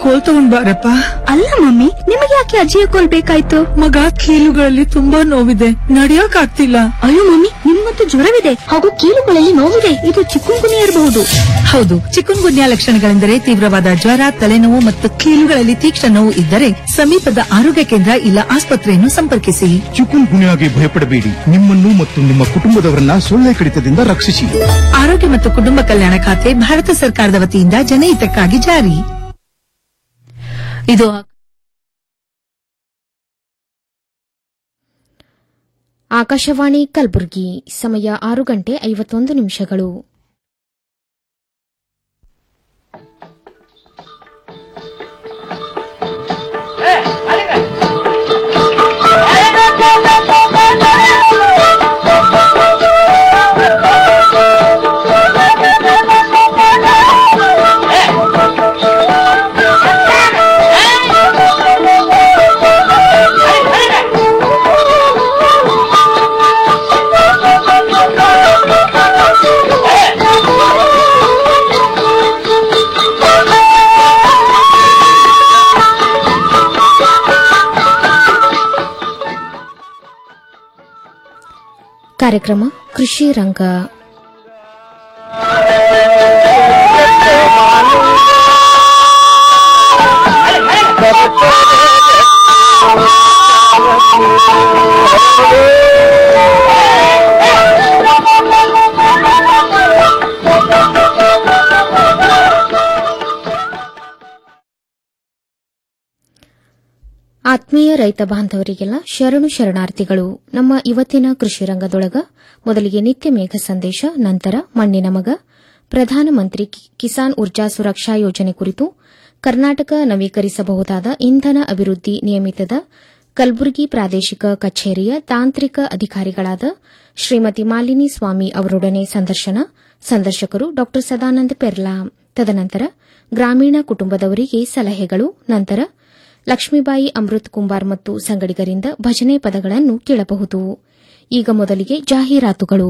ಕೋಲ್ ತಗೊಂಡ್ ಬಾರಪ್ಪ ಅಲ್ಲ ಮಮ್ಮಿ ನಿಮಗೆ ಯಾಕೆ ಅಜ್ಜಿಯ ಕೋಲ್ ಬೇಕಾಯ್ತು ಮಗ ಕೀಲುಗಳಲ್ಲಿ ತುಂಬಾ ನೋವಿದೆ ನಡಿಯಕ್ ಆಗ್ತಿಲ್ಲ ಅಯ್ಯೋ ಮಮ್ಮಿ ನಿಮ್ಗಂತೂ ಜ್ವರವಿದೆ ಹಾಗೂ ಕೀಲುಗಳಲ್ಲಿ ನೋವಿದೆ ಇದು ಚಿಕ್ಕುಂಗುನಿ ಇರಬಹುದು ಹೌದು ಚಿಕನ್ ಗುನ್ಯಾ ಲಕ್ಷಣಗಳೆಂದರೆ ತೀವ್ರವಾದ ಜ್ವರ ತಲೆನೋವು ಮತ್ತು ಕೀಲುಗಳಲ್ಲಿ ತೀಕ್ಷ್ಣ ನೋವು ಇದ್ದರೆ ಸಮೀಪದ ಆರೋಗ್ಯ ಕೇಂದ್ರ ಇಲ್ಲ ಆಸ್ಪತ್ರೆಯನ್ನು ಸಂಪರ್ಕಿಸಿ ಚಿಕುನ್ ಗುನ್ಯಾಗೆ ಭಯಪಡಬೇಡಿ ನಿಮ್ಮನ್ನು ಮತ್ತು ನಿಮ್ಮ ಕುಟುಂಬದವರನ್ನ ಸೊಳ್ಳೆ ಕಡಿತದಿಂದ ರಕ್ಷಿಸಿ ಆರೋಗ್ಯ ಮತ್ತು ಕುಟುಂಬ ಕಲ್ಯಾಣ ಖಾತೆ ಭಾರತ ಸರ್ಕಾರದ ವತಿಯಿಂದ ಜನಹಿತಕ್ಕಾಗಿ ಜಾರಿ ಇದು ಆಕಾಶವಾಣಿ ಕಲಬುರಗಿ ಸಮಯ ಆರು ಗಂಟೆ ಐವತ್ತೊಂದು ನಿಮಿಷಗಳು ಕಾರ್ಯಕ್ರಮ ಕೃಷಿ ರಂಗ ಆತ್ಮೀಯ ರೈತ ಬಾಂಧವರಿಗೆಲ್ಲ ಶರಣು ಶರಣಾರ್ಥಿಗಳು ನಮ್ಮ ಇವತ್ತಿನ ಕೃಷಿ ರಂಗದೊಳಗ ಮೊದಲಿಗೆ ನಿತ್ಯ ಮೇಘ ಸಂದೇಶ ನಂತರ ಮಣ್ಣಿನ ಮಗ ಪ್ರಧಾನಮಂತ್ರಿ ಕಿ- ಕಿಸಾನ್ ಊರ್ಜಾ ಸುರಕ್ಷಾ ಯೋಜನೆ ಕುರಿತು ಕರ್ನಾಟಕ ನವೀಕರಿಸಬಹುದಾದ ಇಂಧನ ಅಭಿವೃದ್ಧಿ ನಿಯಮಿತದ ಕಲಬುರಗಿ ಪ್ರಾದೇಶಿಕ ಕಚೇರಿಯ ತಾಂತ್ರಿಕ ಅಧಿಕಾರಿಗಳಾದ ಶ್ರೀಮತಿ ಮಾಲಿನಿ ಸ್ವಾಮಿ ಅವರೊಡನೆ ಸಂದರ್ಶನ ಸಂದರ್ಶಕರು ಡಾ ಸದಾನಂದ ಪೆರ್ಲಾ ತದನಂತರ ಗ್ರಾಮೀಣ ಕುಟುಂಬದವರಿಗೆ ಸಲಹೆಗಳು ನಂತರ ಲಕ್ಷ್ಮೀಬಾಯಿ ಅಮೃತ್ ಕುಂಬಾರ್ ಮತ್ತು ಸಂಗಡಿಗರಿಂದ ಭಜನೆ ಪದಗಳನ್ನು ಕೇಳಬಹುದು ಈಗ ಮೊದಲಿಗೆ ಜಾಹೀರಾತುಗಳು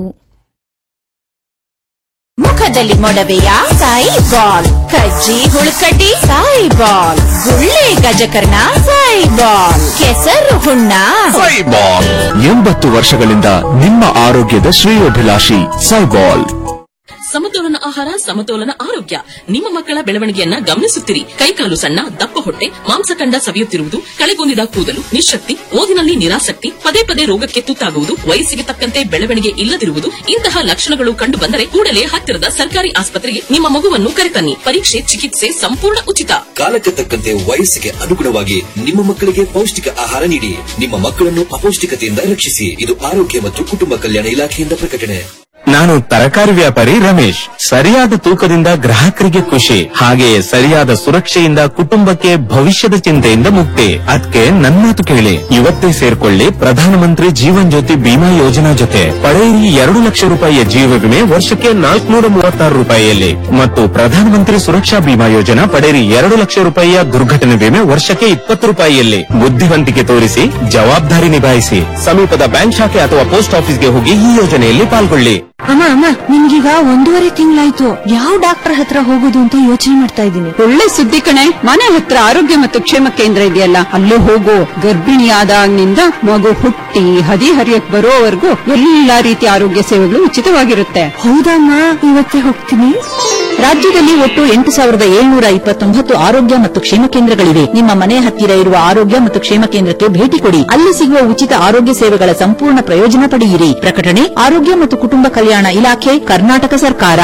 ಮುಖದಲ್ಲಿ ಮೊಡವೆಯ ಸಾಯಿ ಬಾಲ್ ಕಜ್ಜಿ ಹುಳುಕಡ್ಡಿ ಸಾಯಿ ಬಾಲ್ ಗುಳ್ಳೆ ಗಜಕರ್ಣ ಸಾಯಿ ಬಾಲ್ ಕೆಸರು ಹುಣ್ಣ ಸೈಬಾಲ್ ಎಂಬತ್ತು ವರ್ಷಗಳಿಂದ ನಿಮ್ಮ ಆರೋಗ್ಯದ ಶ್ರೇಯೋಭಿಲಾಷಿ ಸೈಬಾಲ್ ಸಮತೋಲನ ಆಹಾರ ಸಮತೋಲನ ಆರೋಗ್ಯ ನಿಮ್ಮ ಮಕ್ಕಳ ಬೆಳವಣಿಗೆಯನ್ನ ಗಮನಿಸುತ್ತಿರಿ ಕೈಕಾಲು ಸಣ್ಣ ದಪ್ಪ ಹೊಟ್ಟೆ ಮಾಂಸಖಂಡ ಸವಿಯುತ್ತಿರುವುದು ಕಳೆಗೊಂದಿದ ಕೂದಲು ನಿಶಕ್ತಿ ಓದಿನಲ್ಲಿ ನಿರಾಸಕ್ತಿ ಪದೇ ಪದೇ ರೋಗಕ್ಕೆ ತುತ್ತಾಗುವುದು ವಯಸ್ಸಿಗೆ ತಕ್ಕಂತೆ ಬೆಳವಣಿಗೆ ಇಲ್ಲದಿರುವುದು ಇಂತಹ ಲಕ್ಷಣಗಳು ಕಂಡು ಬಂದರೆ ಕೂಡಲೇ ಹತ್ತಿರದ ಸರ್ಕಾರಿ ಆಸ್ಪತ್ರೆಗೆ ನಿಮ್ಮ ಮಗುವನ್ನು ಕರೆತನ್ನಿ ಪರೀಕ್ಷೆ ಚಿಕಿತ್ಸೆ ಸಂಪೂರ್ಣ ಉಚಿತ ಕಾಲಕ್ಕೆ ತಕ್ಕಂತೆ ವಯಸ್ಸಿಗೆ ಅನುಗುಣವಾಗಿ ನಿಮ್ಮ ಮಕ್ಕಳಿಗೆ ಪೌಷ್ಟಿಕ ಆಹಾರ ನೀಡಿ ನಿಮ್ಮ ಮಕ್ಕಳನ್ನು ಅಪೌಷ್ಟಿಕತೆಯಿಂದ ರಕ್ಷಿಸಿ ಇದು ಆರೋಗ್ಯ ಮತ್ತು ಕುಟುಂಬ ಕಲ್ಯಾಣ ಇಲಾಖೆಯಿಂದ ಪ್ರಕಟಣೆ ನಾನು ತರಕಾರಿ ವ್ಯಾಪಾರಿ ರಮೇಶ್ ಸರಿಯಾದ ತೂಕದಿಂದ ಗ್ರಾಹಕರಿಗೆ ಖುಷಿ ಹಾಗೆಯೇ ಸರಿಯಾದ ಸುರಕ್ಷೆಯಿಂದ ಕುಟುಂಬಕ್ಕೆ ಭವಿಷ್ಯದ ಚಿಂತೆಯಿಂದ ಮುಕ್ತಿ ಅದಕ್ಕೆ ನನ್ನ ಮಾತು ಕೇಳಿ ಇವತ್ತೇ ಸೇರ್ಕೊಳ್ಳಿ ಪ್ರಧಾನಮಂತ್ರಿ ಜೀವನ್ ಜ್ಯೋತಿ ಬಿಮಾ ಯೋಜನಾ ಜೊತೆ ಪಡೆಯಿರಿ ಎರಡು ಲಕ್ಷ ರೂಪಾಯಿಯ ಜೀವ ವಿಮೆ ವರ್ಷಕ್ಕೆ ನಾಲ್ಕುನೂರ ಮೂವತ್ತಾರು ರೂಪಾಯಿಯಲ್ಲಿ ಮತ್ತು ಪ್ರಧಾನಮಂತ್ರಿ ಸುರಕ್ಷಾ ಬಿಮಾ ಯೋಜನಾ ಪಡೆಯಿರಿ ಎರಡು ಲಕ್ಷ ರೂಪಾಯಿಯ ದುರ್ಘಟನೆ ವಿಮೆ ವರ್ಷಕ್ಕೆ ಇಪ್ಪತ್ತು ರೂಪಾಯಿಯಲ್ಲಿ ಬುದ್ಧಿವಂತಿಕೆ ತೋರಿಸಿ ಜವಾಬ್ದಾರಿ ನಿಭಾಯಿಸಿ ಸಮೀಪದ ಬ್ಯಾಂಕ್ ಶಾಖೆ ಅಥವಾ ಪೋಸ್ಟ್ ಆಫೀಸ್ಗೆ ಹೋಗಿ ಈ ಯೋಜನೆಯಲ್ಲಿ ಪಾಲ್ಗೊಳ್ಳಿ ಅಮ್ಮ ಅಮ್ಮ ನಿಮ್ಗೀಗ ಒಂದೂವರೆ ತಿಂಗಳಾಯ್ತು ಯಾವ ಡಾಕ್ಟರ್ ಹತ್ರ ಹೋಗೋದು ಅಂತ ಯೋಚನೆ ಮಾಡ್ತಾ ಇದ್ದೀನಿ ಒಳ್ಳೆ ಸುದ್ದಿ ಕಣೆ ಮನೆ ಹತ್ರ ಆರೋಗ್ಯ ಮತ್ತು ಕ್ಷೇಮ ಕೇಂದ್ರ ಇದೆಯಲ್ಲ ಅಲ್ಲೇ ಹೋಗು ಗರ್ಭಿಣಿಯಾದಾಗಿನಿಂದ ಮಗು ಹುಟ್ಟಿ ಹದಿ ಹರಿಯಕ್ ಬರೋವರೆಗೂ ಎಲ್ಲಾ ರೀತಿಯ ಆರೋಗ್ಯ ಸೇವೆಗಳು ಉಚಿತವಾಗಿರುತ್ತೆ ಹೌದಮ್ಮ ಇವತ್ತೇ ಹೋಗ್ತೀನಿ ರಾಜ್ಯದಲ್ಲಿ ಒಟ್ಟು ಎಂಟು ಸಾವಿರದ ಏಳ್ನೂರ ಇಪ್ಪತ್ತೊಂಬತ್ತು ಆರೋಗ್ಯ ಮತ್ತು ಕ್ಷೇಮ ಕೇಂದ್ರಗಳಿವೆ ನಿಮ್ಮ ಮನೆ ಹತ್ತಿರ ಇರುವ ಆರೋಗ್ಯ ಮತ್ತು ಕ್ಷೇಮ ಕೇಂದ್ರಕ್ಕೆ ಭೇಟಿ ಕೊಡಿ ಅಲ್ಲಿ ಸಿಗುವ ಉಚಿತ ಆರೋಗ್ಯ ಸೇವೆಗಳ ಸಂಪೂರ್ಣ ಪ್ರಯೋಜನ ಪಡೆಯಿರಿ ಪ್ರಕಟಣೆ ಆರೋಗ್ಯ ಮತ್ತು ಕುಟುಂಬ ಕಲ್ಯಾಣ ಇಲಾಖೆ ಕರ್ನಾಟಕ ಸರ್ಕಾರ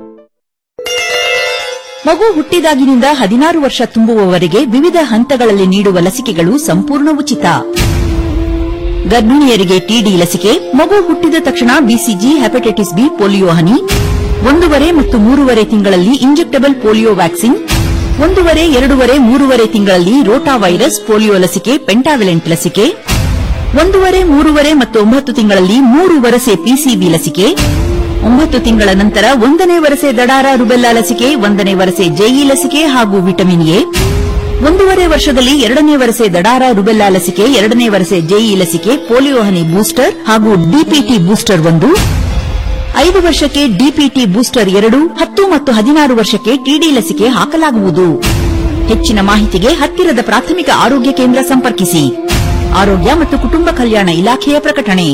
ಮಗು ಹುಟ್ಟಿದಾಗಿನಿಂದ ಹದಿನಾರು ವರ್ಷ ತುಂಬುವವರೆಗೆ ವಿವಿಧ ಹಂತಗಳಲ್ಲಿ ನೀಡುವ ಲಸಿಕೆಗಳು ಸಂಪೂರ್ಣ ಉಚಿತ ಗರ್ಭಿಣಿಯರಿಗೆ ಟಿಡಿ ಲಸಿಕೆ ಮಗು ಹುಟ್ಟಿದ ತಕ್ಷಣ ಬಿಸಿಜಿ ಹೆಪಟೈಟಿಸ್ ಬಿ ಪೋಲಿಯೋ ಹನಿ ಒಂದೂವರೆ ಮತ್ತು ಮೂರುವರೆ ತಿಂಗಳಲ್ಲಿ ಇಂಜೆಕ್ಟಬಲ್ ಪೋಲಿಯೋ ವ್ಯಾಕ್ಸಿನ್ ಒಂದೂವರೆ ಎರಡೂವರೆ ಮೂರುವರೆ ತಿಂಗಳಲ್ಲಿ ರೋಟಾ ವೈರಸ್ ಪೋಲಿಯೋ ಲಸಿಕೆ ಪೆಂಟಾವಿಲೆಂಟ್ ಲಸಿಕೆ ಒಂದೂವರೆ ಮೂರುವರೆ ಮತ್ತು ಒಂಬತ್ತು ತಿಂಗಳಲ್ಲಿ ಮೂರು ವರಸೆ ಪಿಸಿಬಿ ಲಸಿಕೆ ಒಂಬತ್ತು ತಿಂಗಳ ನಂತರ ಒಂದನೇ ವರಸೆ ದಡಾರ ರುಬೆಲ್ಲಾ ಲಸಿಕೆ ಒಂದನೇ ವರಸೆ ಜೆಇ ಲಸಿಕೆ ಹಾಗೂ ವಿಟಮಿನ್ ಎ ಒಂದೂವರೆ ವರ್ಷದಲ್ಲಿ ಎರಡನೇ ವರಸೆ ದಡಾರ ರುಬೆಲ್ಲಾ ಲಸಿಕೆ ಎರಡನೇ ವರಸೆ ಜೆಇ ಲಸಿಕೆ ಪೋಲಿಯೋ ಹನಿ ಬೂಸ್ಟರ್ ಹಾಗೂ ಡಿಪಿಟಿ ಬೂಸ್ಟರ್ ಒಂದು ಐದು ವರ್ಷಕ್ಕೆ ಡಿಪಿಟಿ ಬೂಸ್ಟರ್ ಎರಡು ಹತ್ತು ಮತ್ತು ಹದಿನಾರು ವರ್ಷಕ್ಕೆ ಟಿಡಿ ಲಸಿಕೆ ಹಾಕಲಾಗುವುದು ಹೆಚ್ಚಿನ ಮಾಹಿತಿಗೆ ಹತ್ತಿರದ ಪ್ರಾಥಮಿಕ ಆರೋಗ್ಯ ಕೇಂದ್ರ ಸಂಪರ್ಕಿಸಿ ಆರೋಗ್ಯ ಮತ್ತು ಕುಟುಂಬ ಕಲ್ಯಾಣ ಇಲಾಖೆಯ ಪ್ರಕಟಣೆ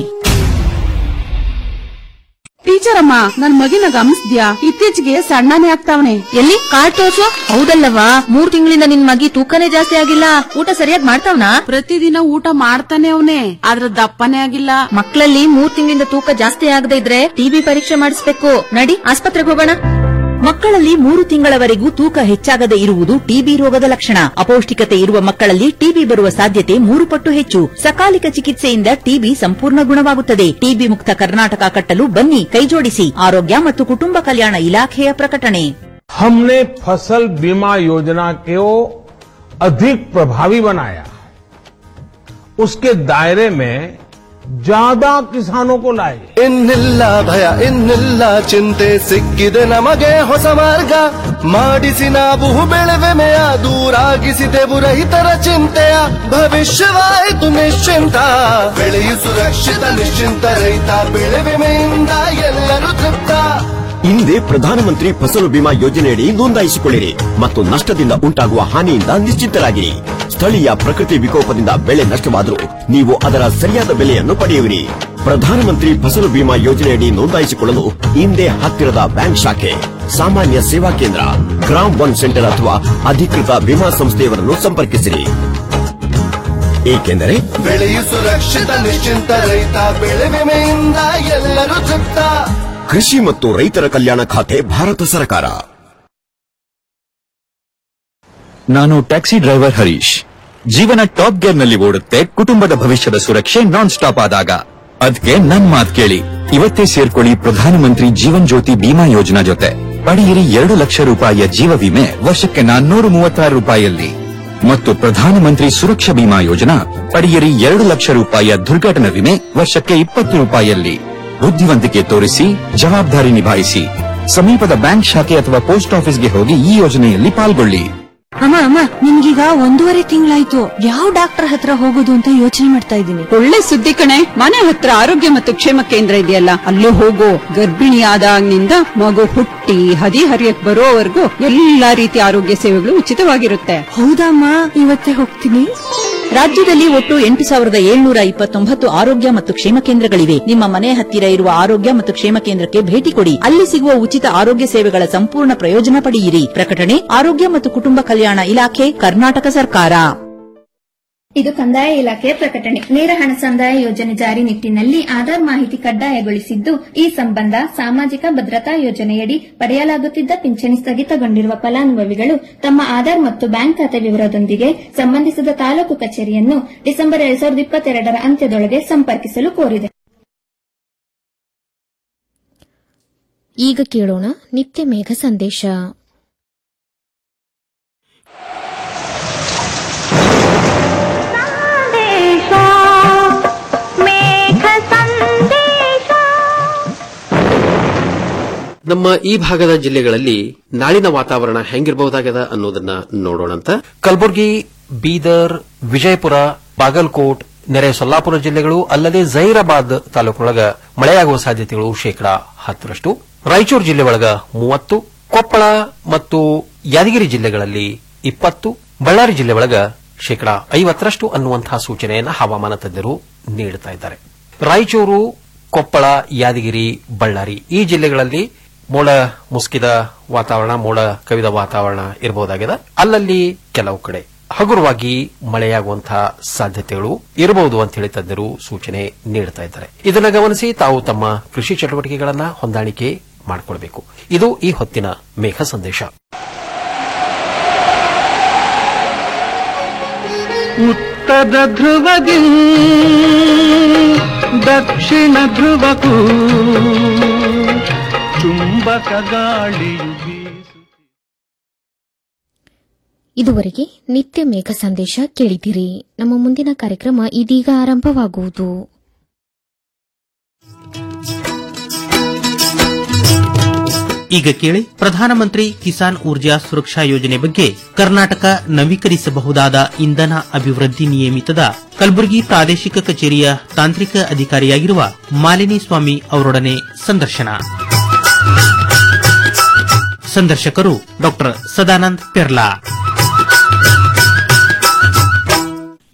ಟೀಚರ್ ಅಮ್ಮ ನನ್ ಮಗಿನ ಗಮನಿಸ್ದ್ಯಾ ಇತ್ತೀಚೆಗೆ ಸಣ್ಣನೇ ಆಗ್ತಾವನೆ ಎಲ್ಲಿ ಕಾರ್ಡ್ ತೋರ್ಸು ಹೌದಲ್ಲವಾ ಮೂರ್ ತಿಂಗಳಿಂದ ನಿನ್ ಮಗಿ ತೂಕನೇ ಜಾಸ್ತಿ ಆಗಿಲ್ಲ ಊಟ ಸರಿಯಾಗಿ ಮಾಡ್ತಾವ್ನಾ ಪ್ರತಿದಿನ ಊಟ ಮಾಡ್ತಾನೆ ಅವನೇ ಆದ್ರ ದಪ್ಪನೇ ಆಗಿಲ್ಲ ಮಕ್ಕಳಲ್ಲಿ ಮೂರ್ ತಿಂಗಳಿಂದ ತೂಕ ಜಾಸ್ತಿ ಆಗದೆ ಇದ್ರೆ ಟಿಬಿ ಪರೀಕ್ಷೆ ಮಾಡಿಸ್ಬೇಕು ನಡಿ ಆಸ್ಪತ್ರೆಗೆ ಹೋಗೋಣ ಮಕ್ಕಳಲ್ಲಿ ಮೂರು ತಿಂಗಳವರೆಗೂ ತೂಕ ಹೆಚ್ಚಾಗದೆ ಇರುವುದು ಟಿಬಿ ರೋಗದ ಲಕ್ಷಣ ಅಪೌಷ್ಟಿಕತೆ ಇರುವ ಮಕ್ಕಳಲ್ಲಿ ಟಿಬಿ ಬರುವ ಸಾಧ್ಯತೆ ಮೂರು ಪಟ್ಟು ಹೆಚ್ಚು ಸಕಾಲಿಕ ಚಿಕಿತ್ಸೆಯಿಂದ ಟಿಬಿ ಸಂಪೂರ್ಣ ಗುಣವಾಗುತ್ತದೆ ಟಿಬಿ ಮುಕ್ತ ಕರ್ನಾಟಕ ಕಟ್ಟಲು ಬನ್ನಿ ಕೈಜೋಡಿಸಿ ಆರೋಗ್ಯ ಮತ್ತು ಕುಟುಂಬ ಕಲ್ಯಾಣ ಇಲಾಖೆಯ ಪ್ರಕಟಣೆ हमने फसल बीमा योजना को अधिक प्रभावी बनाया उसके दायरे में ज्यादा किसानों को लाए ಇನ್ನಿಲ್ಲ ಭಯ ಇನ್ನಿಲ್ಲ ಚಿಂತೆ ಸಿಕ್ಕಿದೆ ನಮಗೆ ಹೊಸ ಮಾರ್ಗ ಮಾಡಿಸಿ ನಾವು ಬೆಳೆವೆಮೆಯ ದೂರಾಗಿಸಿದೆವು ರೈತರ ಚಿಂತೆಯ ಭವಿಷ್ಯವಾಯಿತು ನಿಶ್ಚಿಂತ ಬೆಳೆಯು ಸುರಕ್ಷಿತ ನಿಶ್ಚಿಂತ ರೈತ ಬೆಳೆ ವಿಮೆಯಿಂದ ಎಲ್ಲರೂ ತೃಪ್ತ ಹಿಂದೆ ಪ್ರಧಾನಮಂತ್ರಿ ಫಸಲು ಬಿಮಾ ಯೋಜನೆಯಡಿ ನೋಂದಾಯಿಸಿಕೊಳ್ಳಿರಿ ಮತ್ತು ನಷ್ಟದಿಂದ ಉಂಟಾಗುವ ಹಾನಿಯಿಂದ ನಿಶ್ಚಿತರಾಗಿರಿ ಸ್ಥಳೀಯ ಪ್ರಕೃತಿ ವಿಕೋಪದಿಂದ ಬೆಳೆ ನಷ್ಟವಾದರೂ ನೀವು ಅದರ ಸರಿಯಾದ ಬೆಲೆಯನ್ನು ಪಡೆಯುವಿರಿ ಪ್ರಧಾನಮಂತ್ರಿ ಫಸಲು ಬಿಮಾ ಯೋಜನೆಯಡಿ ನೋಂದಾಯಿಸಿಕೊಳ್ಳಲು ಹಿಂದೆ ಹತ್ತಿರದ ಬ್ಯಾಂಕ್ ಶಾಖೆ ಸಾಮಾನ್ಯ ಸೇವಾ ಕೇಂದ್ರ ಗ್ರಾಮ್ ಒನ್ ಸೆಂಟರ್ ಅಥವಾ ಅಧಿಕೃತ ವಿಮಾ ಸಂಸ್ಥೆಯವರನ್ನು ಸಂಪರ್ಕಿಸಿರಿ ಏಕೆಂದರೆ ಬೆಳೆಯು ಸುರಕ್ಷಿತ ನಿಶ್ಚಿಂತ ರೈತ ಬೆಳೆ ವಿಮೆಯಿಂದ ಎಲ್ಲರೂ ತೃಪ್ತ ಕೃಷಿ ಮತ್ತು ರೈತರ ಕಲ್ಯಾಣ ಖಾತೆ ಭಾರತ ಸರ್ಕಾರ ನಾನು ಟ್ಯಾಕ್ಸಿ ಡ್ರೈವರ್ ಹರೀಶ್ ಜೀವನ ಟಾಪ್ ಗೇರ್ ನಲ್ಲಿ ಓಡುತ್ತೆ ಕುಟುಂಬದ ಭವಿಷ್ಯದ ಸುರಕ್ಷೆ ನಾನ್ ಸ್ಟಾಪ್ ಆದಾಗ ಅದಕ್ಕೆ ನನ್ ಮಾತ್ ಕೇಳಿ ಇವತ್ತೇ ಸೇರ್ಕೊಳ್ಳಿ ಪ್ರಧಾನಮಂತ್ರಿ ಜೀವನ್ ಜ್ಯೋತಿ ಬಿಮಾ ಯೋಜನಾ ಜೊತೆ ಪಡೆಯಿರಿ ಎರಡು ಲಕ್ಷ ರೂಪಾಯಿಯ ಜೀವ ವಿಮೆ ವರ್ಷಕ್ಕೆ ನಾನ್ನೂರ ಮೂವತ್ತಾರು ರೂಪಾಯಿಯಲ್ಲಿ ಮತ್ತು ಪ್ರಧಾನಮಂತ್ರಿ ಸುರಕ್ಷಾ ಬಿಮಾ ಯೋಜನಾ ಪಡೆಯಿರಿ ಎರಡು ಲಕ್ಷ ರೂಪಾಯಿಯ ದುರ್ಘಟನಾ ವಿಮೆ ವರ್ಷಕ್ಕೆ ಇಪ್ಪತ್ತು ರೂಪಾಯಿಯಲ್ಲಿ ಬುದ್ಧಿವಂತಿಕೆ ತೋರಿಸಿ ಜವಾಬ್ದಾರಿ ನಿಭಾಯಿಸಿ ಸಮೀಪದ ಬ್ಯಾಂಕ್ ಶಾಖೆ ಅಥವಾ ಪೋಸ್ಟ್ ಆಫೀಸ್ಗೆ ಹೋಗಿ ಈ ಯೋಜನೆಯಲ್ಲಿ ಪಾಲ್ಗೊಳ್ಳಿ ಅಮ್ಮ ಅಮ್ಮ ನಿನ್ಗೀಗ ಒಂದೂವರೆ ತಿಂಗಳಾಯ್ತು ಯಾವ ಡಾಕ್ಟರ್ ಹತ್ರ ಹೋಗೋದು ಅಂತ ಯೋಚನೆ ಮಾಡ್ತಾ ಇದ್ದೀನಿ ಒಳ್ಳೆ ಸುದ್ದಿ ಕಣೆ ಮನೆ ಹತ್ರ ಆರೋಗ್ಯ ಮತ್ತು ಕ್ಷೇಮ ಕೇಂದ್ರ ಇದೆಯಲ್ಲ ಅಲ್ಲೇ ಹೋಗು ಗರ್ಭಿಣಿಯಾದಾಗಿನಿಂದ ಮಗು ಹುಟ್ಟಿ ಹದಿ ಹರಿಯಕ್ ಬರೋವರೆಗೂ ಎಲ್ಲಾ ರೀತಿಯ ಆರೋಗ್ಯ ಸೇವೆಗಳು ಉಚಿತವಾಗಿರುತ್ತೆ ಹೌದಮ್ಮ ಇವತ್ತೇ ಹೋಗ್ತೀನಿ ರಾಜ್ಯದಲ್ಲಿ ಒಟ್ಟು ಎಂಟು ಸಾವಿರದ ಏಳ್ನೂರ ಇಪ್ಪತ್ತೊಂಬತ್ತು ಆರೋಗ್ಯ ಮತ್ತು ಕ್ಷೇಮ ಕೇಂದ್ರಗಳಿವೆ ನಿಮ್ಮ ಮನೆ ಹತ್ತಿರ ಇರುವ ಆರೋಗ್ಯ ಮತ್ತು ಕ್ಷೇಮ ಕೇಂದ್ರಕ್ಕೆ ಭೇಟಿ ಕೊಡಿ ಅಲ್ಲಿ ಸಿಗುವ ಉಚಿತ ಆರೋಗ್ಯ ಸೇವೆಗಳ ಸಂಪೂರ್ಣ ಪ್ರಯೋಜನ ಪಡೆಯಿರಿ ಪ್ರಕಟಣೆ ಆರೋಗ್ಯ ಮತ್ತು ಕುಟುಂಬ ಕಲ್ಯಾಣ ಇಲಾಖೆ ಕರ್ನಾಟಕ ಸರ್ಕಾರ ಇದು ಕಂದಾಯ ಇಲಾಖೆಯ ಪ್ರಕಟಣೆ ನೇರ ಹಣ ಸಂದಾಯ ಯೋಜನೆ ಜಾರಿ ನಿಟ್ಟಿನಲ್ಲಿ ಆಧಾರ್ ಮಾಹಿತಿ ಕಡ್ಡಾಯಗೊಳಿಸಿದ್ದು ಈ ಸಂಬಂಧ ಸಾಮಾಜಿಕ ಭದ್ರತಾ ಯೋಜನೆಯಡಿ ಪಡೆಯಲಾಗುತ್ತಿದ್ದ ಪಿಂಚಣಿ ಸ್ಥಗಿತಗೊಂಡಿರುವ ಫಲಾನುಭವಿಗಳು ತಮ್ಮ ಆಧಾರ್ ಮತ್ತು ಬ್ಯಾಂಕ್ ಖಾತೆ ವಿವರದೊಂದಿಗೆ ಸಂಬಂಧಿಸಿದ ತಾಲೂಕು ಕಚೇರಿಯನ್ನು ಡಿಸೆಂಬರ್ ಎರಡ್ ಸಾವಿರದ ಇಪ್ಪತ್ತೆರಡರ ಅಂತ್ಯದೊಳಗೆ ಸಂಪರ್ಕಿಸಲು ಕೋರಿದೆ ಈಗ ಕೇಳೋಣ ನಿತ್ಯ ಮೇಘ ಸಂದೇಶ ನಮ್ಮ ಈ ಭಾಗದ ಜಿಲ್ಲೆಗಳಲ್ಲಿ ನಾಳಿನ ವಾತಾವರಣ ಹೆಂಗಿರಬಹುದಾಗದ ಅನ್ನೋದನ್ನ ನೋಡೋಣಂತ ಕಲಬುರಗಿ ಬೀದರ್ ವಿಜಯಪುರ ಬಾಗಲಕೋಟ್ ನೆರೆ ಸೊಲ್ಲಾಪುರ ಜಿಲ್ಲೆಗಳು ಅಲ್ಲದೆ ಜೈರಾಬಾದ್ ತಾಲೂಕೊಳಗ ಮಳೆಯಾಗುವ ಸಾಧ್ಯತೆಗಳು ಶೇಕಡಾ ಹತ್ತರಷ್ಟು ರಾಯಚೂರು ಜಿಲ್ಲೆ ಒಳಗ ಮೂವತ್ತು ಕೊಪ್ಪಳ ಮತ್ತು ಯಾದಗಿರಿ ಜಿಲ್ಲೆಗಳಲ್ಲಿ ಇಪ್ಪತ್ತು ಬಳ್ಳಾರಿ ಜಿಲ್ಲೆ ಒಳಗ ಶೇಕಡಾ ಐವತ್ತರಷ್ಟು ಅನ್ನುವಂತಹ ಸೂಚನೆಯನ್ನು ಹವಾಮಾನ ತಜ್ಞರು ನೀಡುತ್ತಾ ಇದ್ದಾರೆ ರಾಯಚೂರು ಕೊಪ್ಪಳ ಯಾದಗಿರಿ ಬಳ್ಳಾರಿ ಈ ಜಿಲ್ಲೆಗಳಲ್ಲಿ ಮೋಡ ಮುಸ್ಕಿದ ವಾತಾವರಣ ಮೋಡ ಕವಿದ ವಾತಾವರಣ ಇರಬಹುದಾಗಿದೆ ಅಲ್ಲಲ್ಲಿ ಕೆಲವು ಕಡೆ ಹಗುರವಾಗಿ ಮಳೆಯಾಗುವಂತಹ ಸಾಧ್ಯತೆಗಳು ಇರಬಹುದು ಅಂತ ಹೇಳಿ ತಜ್ಞರು ಸೂಚನೆ ನೀಡುತ್ತಾ ಇದ್ದಾರೆ ಇದನ್ನು ಗಮನಿಸಿ ತಾವು ತಮ್ಮ ಕೃಷಿ ಚಟುವಟಿಕೆಗಳನ್ನ ಹೊಂದಾಣಿಕೆ ಮಾಡಿಕೊಳ್ಬೇಕು ಇದು ಈ ಹೊತ್ತಿನ ಮೇಘ ಸಂದೇಶ ಉತ್ತರ ಧ್ರುವದಿ ದಕ್ಷಿಣ ಧ್ರುವಕ್ಕೂ ಚುಂಬಕ ಗಾಳಿಯು ಬೀಸು ಇದುವರೆಗೆ ನಿತ್ಯ ಮೇಘ ಸಂದೇಶ ಕೇಳಿದಿರಿ ನಮ್ಮ ಮುಂದಿನ ಕಾರ್ಯಕ್ರಮ ಇದೀಗ ಆರಂಭವಾಗುವುದು ಈಗ ಕೇಳಿ ಪ್ರಧಾನಮಂತ್ರಿ ಕಿಸಾನ್ ಊರ್ಜಾ ಸುರಕ್ಷಾ ಯೋಜನೆ ಬಗ್ಗೆ ಕರ್ನಾಟಕ ನವೀಕರಿಸಬಹುದಾದ ಇಂಧನ ಅಭಿವೃದ್ಧಿ ನಿಯಮಿತದ ಕಲಬುರಗಿ ಪ್ರಾದೇಶಿಕ ಕಚೇರಿಯ ತಾಂತ್ರಿಕ ಅಧಿಕಾರಿಯಾಗಿರುವ ಮಾಲಿನಿ ಸ್ವಾಮಿ ಅವರೊಡನೆ ಸಂದರ್ಶನ ಸಂದರ್ಶಕರು ಡಾ ಸದಾನಂದ್ ಪೆರ್ಲಾ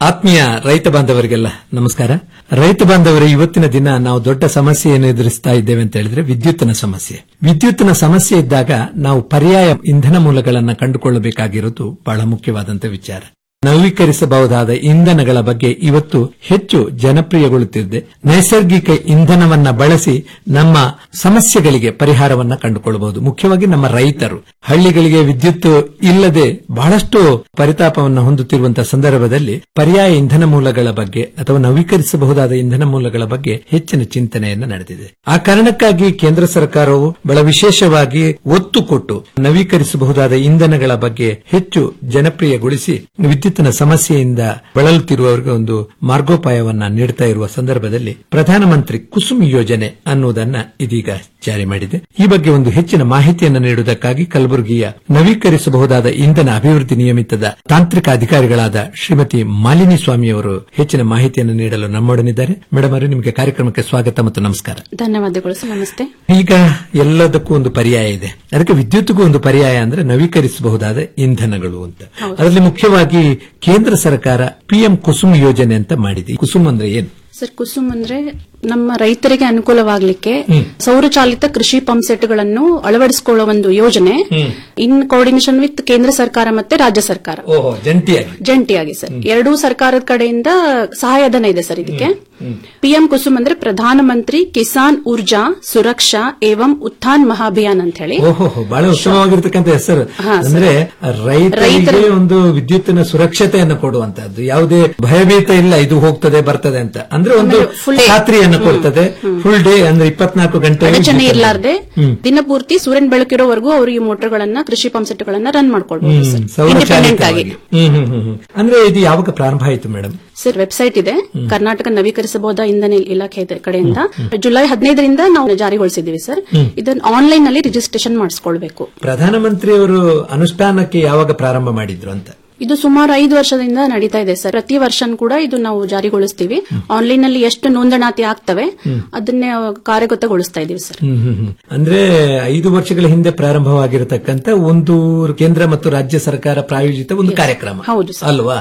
ಆತ್ಮೀಯ ರೈತ ಬಾಂಧವರಿಗೆಲ್ಲ ನಮಸ್ಕಾರ ರೈತ ಬಾಂಧವರ ಇವತ್ತಿನ ದಿನ ನಾವು ದೊಡ್ಡ ಸಮಸ್ಯೆಯನ್ನು ಎದುರಿಸ್ತಾ ಇದ್ದೇವೆ ಅಂತ ಹೇಳಿದ್ರೆ ವಿದ್ಯುತ್ತಿನ ಸಮಸ್ಯೆ ವಿದ್ಯುತ್ತಿನ ಸಮಸ್ಯೆ ಇದ್ದಾಗ ನಾವು ಪರ್ಯಾಯ ಇಂಧನ ಮೂಲಗಳನ್ನು ಕಂಡುಕೊಳ್ಳಬೇಕಾಗಿರೋದು ಬಹಳ ಮುಖ್ಯವಾದಂತ ವಿಚಾರ ನವೀಕರಿಸಬಹುದಾದ ಇಂಧನಗಳ ಬಗ್ಗೆ ಇವತ್ತು ಹೆಚ್ಚು ಜನಪ್ರಿಯಗೊಳ್ಳುತ್ತಿದೆ ನೈಸರ್ಗಿಕ ಇಂಧನವನ್ನ ಬಳಸಿ ನಮ್ಮ ಸಮಸ್ಯೆಗಳಿಗೆ ಪರಿಹಾರವನ್ನ ಕಂಡುಕೊಳ್ಳಬಹುದು ಮುಖ್ಯವಾಗಿ ನಮ್ಮ ರೈತರು ಹಳ್ಳಿಗಳಿಗೆ ವಿದ್ಯುತ್ ಇಲ್ಲದೆ ಬಹಳಷ್ಟು ಪರಿತಾಪವನ್ನು ಹೊಂದುತ್ತಿರುವಂತಹ ಸಂದರ್ಭದಲ್ಲಿ ಪರ್ಯಾಯ ಇಂಧನ ಮೂಲಗಳ ಬಗ್ಗೆ ಅಥವಾ ನವೀಕರಿಸಬಹುದಾದ ಇಂಧನ ಮೂಲಗಳ ಬಗ್ಗೆ ಹೆಚ್ಚಿನ ಚಿಂತನೆಯನ್ನು ನಡೆದಿದೆ ಆ ಕಾರಣಕ್ಕಾಗಿ ಕೇಂದ್ರ ಸರ್ಕಾರವು ಬಹಳ ವಿಶೇಷವಾಗಿ ಒತ್ತು ಕೊಟ್ಟು ನವೀಕರಿಸಬಹುದಾದ ಇಂಧನಗಳ ಬಗ್ಗೆ ಹೆಚ್ಚು ಜನಪ್ರಿಯಗೊಳಿಸಿ ವಿದ್ಯುತ್ತಿನ ಸಮಸ್ಯೆಯಿಂದ ಬಳಲುತ್ತಿರುವವರಿಗೆ ಒಂದು ಮಾರ್ಗೋಪಾಯವನ್ನ ನೀಡುತ್ತಾ ಇರುವ ಸಂದರ್ಭದಲ್ಲಿ ಪ್ರಧಾನಮಂತ್ರಿ ಕುಸುಮ್ ಯೋಜನೆ ಅನ್ನುವುದನ್ನ ಇದೀಗ ಜಾರಿ ಮಾಡಿದೆ ಈ ಬಗ್ಗೆ ಒಂದು ಹೆಚ್ಚಿನ ಮಾಹಿತಿಯನ್ನು ನೀಡುವುದಕ್ಕಾಗಿ ಕಲಬುರಗಿಯ ನವೀಕರಿಸಬಹುದಾದ ಇಂಧನ ಅಭಿವೃದ್ಧಿ ನಿಯಮಿತದ ತಾಂತ್ರಿಕ ಅಧಿಕಾರಿಗಳಾದ ಶ್ರೀಮತಿ ಮಾಲಿನಿ ಸ್ವಾಮಿಯವರು ಹೆಚ್ಚಿನ ಮಾಹಿತಿಯನ್ನು ನೀಡಲು ನಮ್ಮೊಡನಿದ್ದಾರೆ ಮೇಡಮ್ ಅವರು ನಿಮಗೆ ಕಾರ್ಯಕ್ರಮಕ್ಕೆ ಸ್ವಾಗತ ಮತ್ತು ನಮಸ್ಕಾರ ಧನ್ಯವಾದಗಳು ಸರ್ ನಮಸ್ತೆ ಈಗ ಎಲ್ಲದಕ್ಕೂ ಒಂದು ಪರ್ಯಾಯ ಇದೆ ಅದಕ್ಕೆ ವಿದ್ಯುತ್ಗೂ ಒಂದು ಪರ್ಯಾಯ ಅಂದ್ರೆ ನವೀಕರಿಸಬಹುದಾದ ಇಂಧನಗಳು ಅಂತ ಅದರಲ್ಲಿ ಮುಖ್ಯವಾಗಿ ಕೇಂದ್ರ ಸರ್ಕಾರ ಪಿಎಂ ಕುಸುಮ್ ಯೋಜನೆ ಅಂತ ಮಾಡಿದೆ ಕುಸುಮ್ ಅಂದ್ರೆ ಏನು ಸರ್ ಕುಸುಮ್ ಅಂದ್ರೆ ನಮ್ಮ ರೈತರಿಗೆ ಅನುಕೂಲವಾಗಲಿಕ್ಕೆ ಸೌರಚಾಲಿತ ಕೃಷಿ ಪಂಪ್ ಸೆಟ್ಗಳನ್ನು ಅಳವಡಿಸಿಕೊಳ್ಳುವ ಒಂದು ಯೋಜನೆ ಇನ್ ಕೋಆರ್ಡಿನೇಷನ್ ವಿತ್ ಕೇಂದ್ರ ಸರ್ಕಾರ ಮತ್ತೆ ರಾಜ್ಯ ಸರ್ಕಾರ ಓಹೋ ಜಂಟಿಯಾಗಿ ಜಂಟಿಯಾಗಿ ಸರ್ ಎರಡೂ ಸರ್ಕಾರದ ಕಡೆಯಿಂದ ಸಹಾಯಧನ ಇದೆ ಸರ್ ಇದಕ್ಕೆ ಪಿಎಂ ಕುಸುಮ್ ಅಂದ್ರೆ ಪ್ರಧಾನಮಂತ್ರಿ ಕಿಸಾನ್ ಊರ್ಜಾ ಸುರಕ್ಷಾ ಏವಂ ಉತ್ಥಾನ್ ಮಹಾಭಿಯಾನ್ ಅಂತ ಹೇಳಿ ಓಹೋ ಬಹಳ ಉತ್ತಮವಾಗಿರ್ತಕ್ಕಂಥ ಹೆಸರು ಹಾ, ಸರ್. ಅಂದ್ರೆ ರೈತರಿಗೆ ಒಂದು ವಿದ್ಯುತ್ತಿನ ಸುರಕ್ಷತೆಯನ್ನು ಕೊಡುವಂತಹದ್ದು ಯಾವುದೇ ಭಯಭೀತ ಇಲ್ಲ ಇದು ಹೋಗ್ತದೆ ಬರ್ತದೆ ಅಂತ ಅಂದ್ರೆ ಒಂದು ಖಾತ್ರಿಯನ್ನು ಕೊಡ್ತದೆ ಫುಲ್ ಡೇ ಅಂದ್ರೆ ಇಪ್ಪತ್ನಾಲ್ಕು ಗಂಟೆ ಅಡಚಣೆ ಇರ್ಲಾರ್ದೆ ದಿನಪೂರ್ತಿ ಸೂರ್ಯನ ಬೆಳಕಿರೋವರೆಗೂ ಅವರು ಈ ಮೋಟರ್ಗಳನ್ನ ಕೃಷಿ ಪಂಪ್ ಸೆಟ್ಗಳನ್ನ ರನ್ ಮಾಡ್ಕೊಳ್ಬಹುದು ಸರ್ ಇಂಡಿಪೆಂಡೆಂಟ್ ಆಗಿ ಹ್ಮ್ ಹ್ಮ್ ಹ್ಮ್ ಹ್ಮ್. ಅಂದ್ರೆ ಇದು ಯಾವಾಗ ಪ್ರಾರಂಭ ಆಯಿತು ಮೇಡಮ್ ಸರ್ ವೆಬ್ಸೈಟ್ ಇದೆ ಕರ್ನಾಟಕ ನವೀಕರಿಸಬಹುದಾದ ಇಂಧನ ಇಲಾಖೆ ಇದೆ- ಕಡೆಯಿಂದ ಜುಲೈ ಹದಿನೈದರಿಂದ ನಾವು ಜಾರಿಗೊಳಿಸಿದ್ದೀವಿ ಸರ್ ಇದನ್ನ ಆನ್ಲೈನ್ ನಲ್ಲಿ ರಿಜಿಸ್ಟ್ರೇಷನ್ ಮಾಡಿಸ್ಕೊಳ್ಬೇಕು ಪ್ರಧಾನಮಂತ್ರಿಯವರು ಅನುಷ್ಠಾನಕ್ಕೆ ಯಾವಾಗ ಪ್ರಾರಂಭ ಮಾಡಿದ್ರು ಅಂತ ಇದು ಸುಮಾರು ಐದು ವರ್ಷದಿಂದ ನಡೀತಾ ಇದೆ ಸರ್ ಪ್ರತಿ ವರ್ಷ ಕೂಡ ಇದು ನಾವು ಜಾರಿಗೊಳಿಸ್ತೀವಿ ಆನ್ಲೈನ್ ನಲ್ಲಿ ಎಷ್ಟು ನೋಂದಣಾತಿ ಆಗ್ತವೆ ಅದನ್ನೇ ಕಾರ್ಯಗತಗೊಳಿಸ್ತಾ ಇದೀವಿ ಸರ್ ಹ್ಮ್ ಹ್ಮ್ ಹ್ಮ್. ಅಂದ್ರೆ ಐದು ವರ್ಷಗಳ ಹಿಂದೆ ಪ್ರಾರಂಭವಾಗಿರತಕ್ಕಂತ ಒಂದು ಕೇಂದ್ರ ಮತ್ತು ರಾಜ್ಯ ಸರ್ಕಾರ ಪ್ರಾಯೋಜಿತ ಒಂದು ಕಾರ್ಯಕ್ರಮ ಹೌದು ಅಲ್ವಾ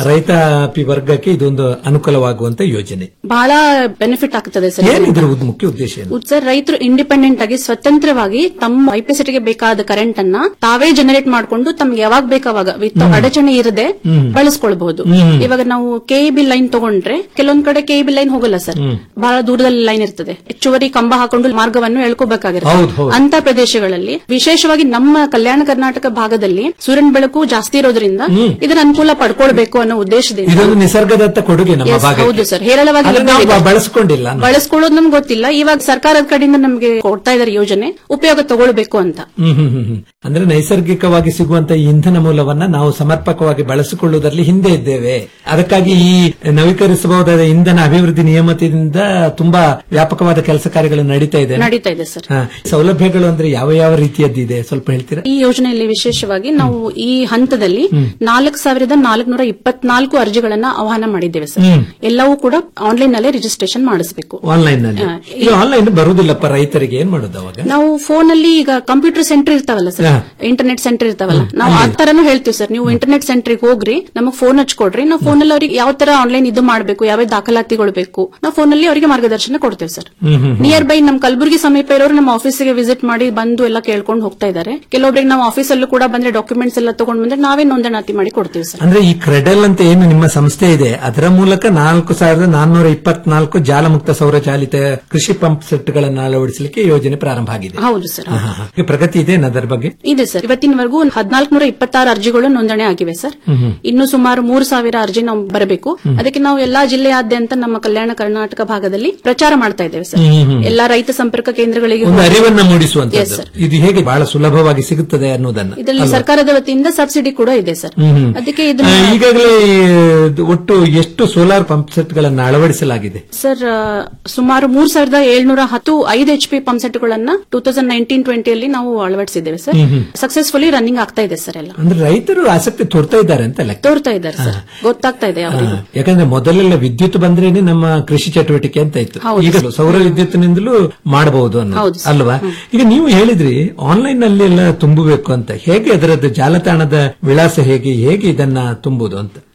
ರೈತಾಪಿ ವರ್ಗಕ್ಕೆ ಇದೊಂದು ಅನುಕೂಲವಾಗುವಂತ ಯೋಜನೆ ಬಹಳ ಬೆನಿಫಿಟ್ ಆಗ್ತದೆ ಸರ್ ಏನ್ ಇದ್ರ ಉದ್- ಮುಖ್ಯ ಉದ್ದೇಶ ಏನು ಉತ್ ಸರ್ ರೈತರು ಇಂಡಿಪೆಂಡೆಂಟ್ ಆಗಿ ಸ್ವತಂತ್ರವಾಗಿ ತಮ್ಮ ಐಪಿಸಿಟಿಗೆ ಬೇಕಾದ ಕರೆಂಟ್ ಅನ್ನ ತಾವೇ ಜನರೇಟ್ ಮಾಡಿಕೊಂಡು ತಮ್ಗೆ ಯಾವಾಗ ಬೇಕಾವಾಗ ವಿತ್ ಅಡಚಣೆ ಇರದೆ ಹ್ಮ್. ಬಳಸ್ಕೊಳ್ಬಹುದು ಹ್ಮ್. ಇವಾಗ ನಾವು ಕೆಇಬಿ ಲೈನ್ ತಗೊಂಡ್ರೆ ಕೆಲವೊಂದ್ ಕಡೆ ಕೆಇಬಿ ಲೈನ್ ಹೋಗಲ್ಲ ಸರ್ ಹ್ಮ್. ಬಹಳ ದೂರದಲ್ಲಿ ಲೈನ್ ಇರ್ತದೆ ಹೆಚ್ಚುವರಿ ಕಂಬ ಹಾಕೊಂಡು ಮಾರ್ಗವನ್ನು ಹೌದು, ಎಳ್ಕೋಬೇಕಾಗಿರುತ್ತೆ ಹೌದು. ಅಂತ ಪ್ರದೇಶಗಳಲ್ಲಿ ವಿಶೇಷವಾಗಿ ನಮ್ಮ ಕಲ್ಯಾಣ ಕರ್ನಾಟಕ ಭಾಗದಲ್ಲಿ ಸೂರ್ಯನ ಬೆಳಕು ಜಾಸ್ತಿ ಇರೋದ್ರಿಂದ ಹ್ಮ್. ಇದರ ಅನುಕೂಲ ಪಡ್ಕೊಳ್ಬೇಕು ಅನ್ನೋ ಉದ್ದೇಶದಿಂದ ಇದೊಂದು ನಿಸರ್ಗದತ್ತ ಕೊಡುಗೆ ನಮ್ಮ Yes, ಭಾಗಕ್ಕೆ ಹೌದು ಸರ್ ಹೇರಳವಾಗಿ ಅದನ್ನ ನಾವು ಲಭ್ಯವಿದೆ. ಬಳಸ್ಕೊಂಡಿಲ್ಲ ಅಂತ. ಬಳಸ್ಕೊಳ್ಳೋದು ನಮ್ಗೆ ಗೊತ್ತಿಲ್ಲ ಇವಾಗ ಸರ್ಕಾರದ ಕಡೆಯಿಂದ ನಮಗೆ ಕೊಡ್ತಾ ಇದಾರೆ ಯೋಜನೆ ಉಪಯೋಗ ತಗೊಳ್ಬೇಕು ಅಂತ ಹ್ಮ್ ಹ್ಮ್ ಹ್ಮ್ ಹ್ಮ್. ಅಂದ್ರೆ ನೈಸರ್ಗಿಕವಾಗಿ ಸಿಗುವಂತ ಇಂಧನ ಮೂಲವನ್ನ ನಾವು ಸಮರ್ಪಕವಾಗಿ ಬಳಸಿಕೊಳ್ಳುವುದರಲ್ಲಿ ಹಿಂದೆ ಇದ್ದೇವೆ ಅದಕ್ಕಾಗಿ ಈ ನವೀಕರಿಸಬಹುದಾದ ಇಂಧನ ಅಭಿವೃದ್ಧಿ ನಿಯಮದಿಂದ ತುಂಬಾ ವ್ಯಾಪಕವಾದ ಕೆಲಸ ಕಾರ್ಯಗಳು ನಡೀತಾ ಇದೆ ನಡೀತಾ ಇದೆ ಸರ್ ಹಾ. ಸೌಲಭ್ಯಗಳು ಅಂದ್ರೆ ಯಾವ ಯಾವ ರೀತಿಯದ್ದಿದೆ ಸ್ವಲ್ಪ ಹೇಳ್ತೀರಾ ಈ ಯೋಜನೆಯಲ್ಲಿ ವಿಶೇಷವಾಗಿ ನಾವು ಈ ಹಂತದಲ್ಲಿ ಹ್ಮ್. ನಾಲ್ಕು ಸಾವಿರದ ನಾಲ್ಕುನೂರ ಇಪ್ಪತ್ನಾಲ್ಕು ಅರ್ಜಿಗಳನ್ನ ಆಹ್ವಾನ ಮಾಡಿದ್ದೇವೆ ಸರ್ ಹ್ಮ್. ಎಲ್ಲವೂ ಕೂಡ ಆನ್ಲೈನ್ ನಲ್ಲೇ ರಿಜಿಸ್ಟ್ರೇಷನ್ ಮಾಡಿಸಬೇಕು ಆನ್ಲೈನ್ ನಲ್ಲಿ ಹಾ. ಈಗ ಆನ್ಲೈನ್ ಬರುವುದಿಲ್ಲಪ್ಪ ರೈತರಿಗೆ ಏನ್ ಮಾಡೋದು ಅವಾಗ ನಾವು ಫೋನ್ ಅಲ್ಲಿ ಈಗ ಕಂಪ್ಯೂಟರ್ ಸೆಂಟರ್ ಇರ್ತಾವಲ್ಲ ಸರ್ ಹಾ. ಇಂಟರ್ನೆಟ್ ಸೆಂಟರ್ ಇರ್ತಾವಲ್ಲ ನಾವು ಆ ಅಲ್ಲಿ. ತರನು ಹೇಳ್ತೀವಿ ಸರ್ ನೀವು ಇಂಟರ್ನೆಟ್ ಸೆಂಟರ್ಗೆ ಹೋಗ್ರಿ ನಮಗೆ ಫೋನ್ ಹಚ್ಕೊಡ್ರಿ ನಾವು ಫೋನ್ ಅಲ್ಲಿ ಅವ್ರಿಗೆ ಯಾವ ತರ ಆನ್ಲೈನ್ ಇದು ಮಾಡಬೇಕು ಯಾವ ದಾಖಲಾತಿಗಳು ಬೇಕು ನಾವು ಫೋನ್ ಅಲ್ಲಿ ಅವರಿಗೆ ಮಾರ್ಗದರ್ಶನ ಕೊಡ್ತೇವೆ ಸರ್ ಹ್ಮ್ ಹ್ಮ್ ಹ್ಮ್. ನಿಯರ್ ಬೈ ನಮ್ ಕಲಬುರಗಿ ಸಮೀಪ ಇರೋರು ನಮ್ಮ ಆಫೀಸಿಗೆ ವಿಸಿಟ್ ಮಾಡಿ ಬಂದು ಎಲ್ಲ ಕೇಳ್ಕೊಂಡು ಹೋಗ್ತಾ ಇದ್ದಾರೆ ಕೆಲವೊಬ್ರಿಗೆ ನಾವು ಆಫೀಸಲ್ಲೂ ಕೂಡ ಬಂದ್ರೆ ಡಾಕ್ಯುಮೆಂಟ್ಸ್ ಎಲ್ಲ ತಗೊಂಡ್ ಬಂದ್ರೆ ನಾವೇ ನೋಂದಣಾತಿ ಮಾಡಿ ಕೊಡ್ತೀವಿ ಸರ್ ಅಂದ್ರೆ ಈ ಕ್ರೆಡಲ್ ಅಂತ ಏನು ನಿಮ್ಮ ಸಂಸ್ಥೆ ಇದೆ ಅದರ ಮೂಲಕ ನಾಲ್ಕು ಸಾವಿರದ ನಾನ್ನೂರ ಇಪ್ಪತ್ನಾಲ್ಕು ಜಾಲಮುಕ್ತ ಸೌರಚಾಲಿತ ಕೃಷಿ ಪಂಪ್ ಸೆಟ್ಗಳನ್ನು ಅಳವಡಿಸಲಿಕ್ಕೆ ಯೋಜನೆ ಪ್ರಾರಂಭ ಆಗಿದೆ ಹೌದು ಸರ್ ಹಾ, ಹಾ, ಹಾ. ಈಗ ಪ್ರಗತಿ ಇದೆ ಅದರ ಬಗ್ಗೆ ಇದೆ ಸರ್ ಇವತ್ತಿನವರೆಗೂ ಹದಿನಾಲ್ಕುನೂರ ಇಪ್ಪತ್ತಾರು ಅರ್ಜಿಗಳು ನೋಂದಣಿ ಆಗಿವೆ ಸರ್ ಹ್ಮ್ ಹ್ಮ್. ಇನ್ನು ಸುಮಾರು ಮೂರು ಸಾವಿರ ಅರ್ಜಿ ನಾವು ಬರಬೇಕು ಅದಕ್ಕೆ ನಾವು ಎಲ್ಲಾ ಜಿಲ್ಲೆಯಾದ್ಯಂತ ನಮ್ಮ ಕಲ್ಯಾಣ ಕರ್ನಾಟಕ ಭಾಗದಲ್ಲಿ ಪ್ರಚಾರ ಮಾಡ್ತಾ ಇದ್ದೇವೆ ಸರ್ ಹ್ಮ್, ಹ್ಮ್. ಎಲ್ಲಾ ರೈತ ಸಂಪರ್ಕ ಕೇಂದ್ರಗಳಿಗೆ ಒಂದು ಹೋಗಿ- ಅರಿವನ್ನ Yes, ಮೂಡಿಸುವಂತದ್ದು sir. ಇದು ಹೇಗೆ ಬಹಳ ಸುಲಭವಾಗಿ ಸಿಗುತ್ತದೆ ಅನ್ನೋದನ್ನ ಇದರಲ್ಲಿ ಅಲ್ವಾ? ಸರ್ಕಾರದ ವತಿಯಿಂದ ಸಬ್ಸಿಡಿ ಕೂಡ ಇದೆ ಸರ್ ಹ್ಮ್, ಹ್ಮ್. ಅದಕ್ಕೆ ಆ, ಇದನ್ನ ಈಗಾಗಲೇ ಇದು ಒಟ್ಟು ಎಷ್ಟು ಸೋಲಾರ್ ಪಂಪ್ ಸೆಟ್ಗಳನ್ನು ಅಳವಡಿಸಲಾಗಿದೆ ಸರ್ ಆ, ಸುಮಾರು ಮೂರ್ ಸಾವಿರದ ಏಳ್ನೂರ ಹತ್ತು ಐದು ಎಚ್ ಪಿ ಪಂಪ್ ಸೆಟ್ಗಳನ್ನ ಟೂ ತೌಸಂಡ್ ನೈನ್ಟೀನ್ ಟ್ವೆಂಟಿಯಲ್ಲಿ ನಾವು ಅಳವಡಿಸಿದ್ದೇವೆ ಸರ್ ಹ್ಮ್, ಹ್ಮ್. ಸಕ್ಸಸ್ಫುಲಿ ರನ್ನಿಂಗ್ ಆಗ್ತಾ ಇದೆ ಸರ್ ಎಲ್ಲ ಅಂದ್ರೆ ರೈತರು ಆಸಕ್ತಿ ತೋರ್ತಾ ಇದ್ದಾರೆ ಅಂತ ಲೆಕ್ಕ ತೋರ್ತಾ ಇದ್ದಾರೆ ಸರ್ ಗೊತ್ತಾಗ್ತಾ ಇದೆ ಅವರಿಗೆ ಹಾ, ಯಾಕಂದ್ರೆ ಮೊದಲೆಲ್ಲ ವಿದ್ಯುತ್ ಬಂದ್ರೇನೆ ನಮ್ಮ ಕೃಷಿ ಚಟುವಟಿಕೆ ಅಂತ ಇತ್ತು ಹೌದು. ಈಗ ಸೌರ ವಿದ್ಯುತ್ತಿನಿಂದಲೂ ಮಾಡಬಹುದು ಅನ್ನೋದು ಹೌದು ಸರ್. ಅಲ್ವಾ ಈಗ ನೀವು ಹೇಳಿದ್ರಿ ಆನ್ಲೈನ್ ನಲ್ಲಿ ಎಲ್ಲ ತುಂಬಬೇಕು ಅಂತ ಹೇಗೆ ಅದರದ್ದು ಜಾಲತಾಣದ ವಿಳಾಸ ಹೇಗೆ ಹೇಗೆ ಇದನ್ನ ತುಂಬುದು ಅಂತ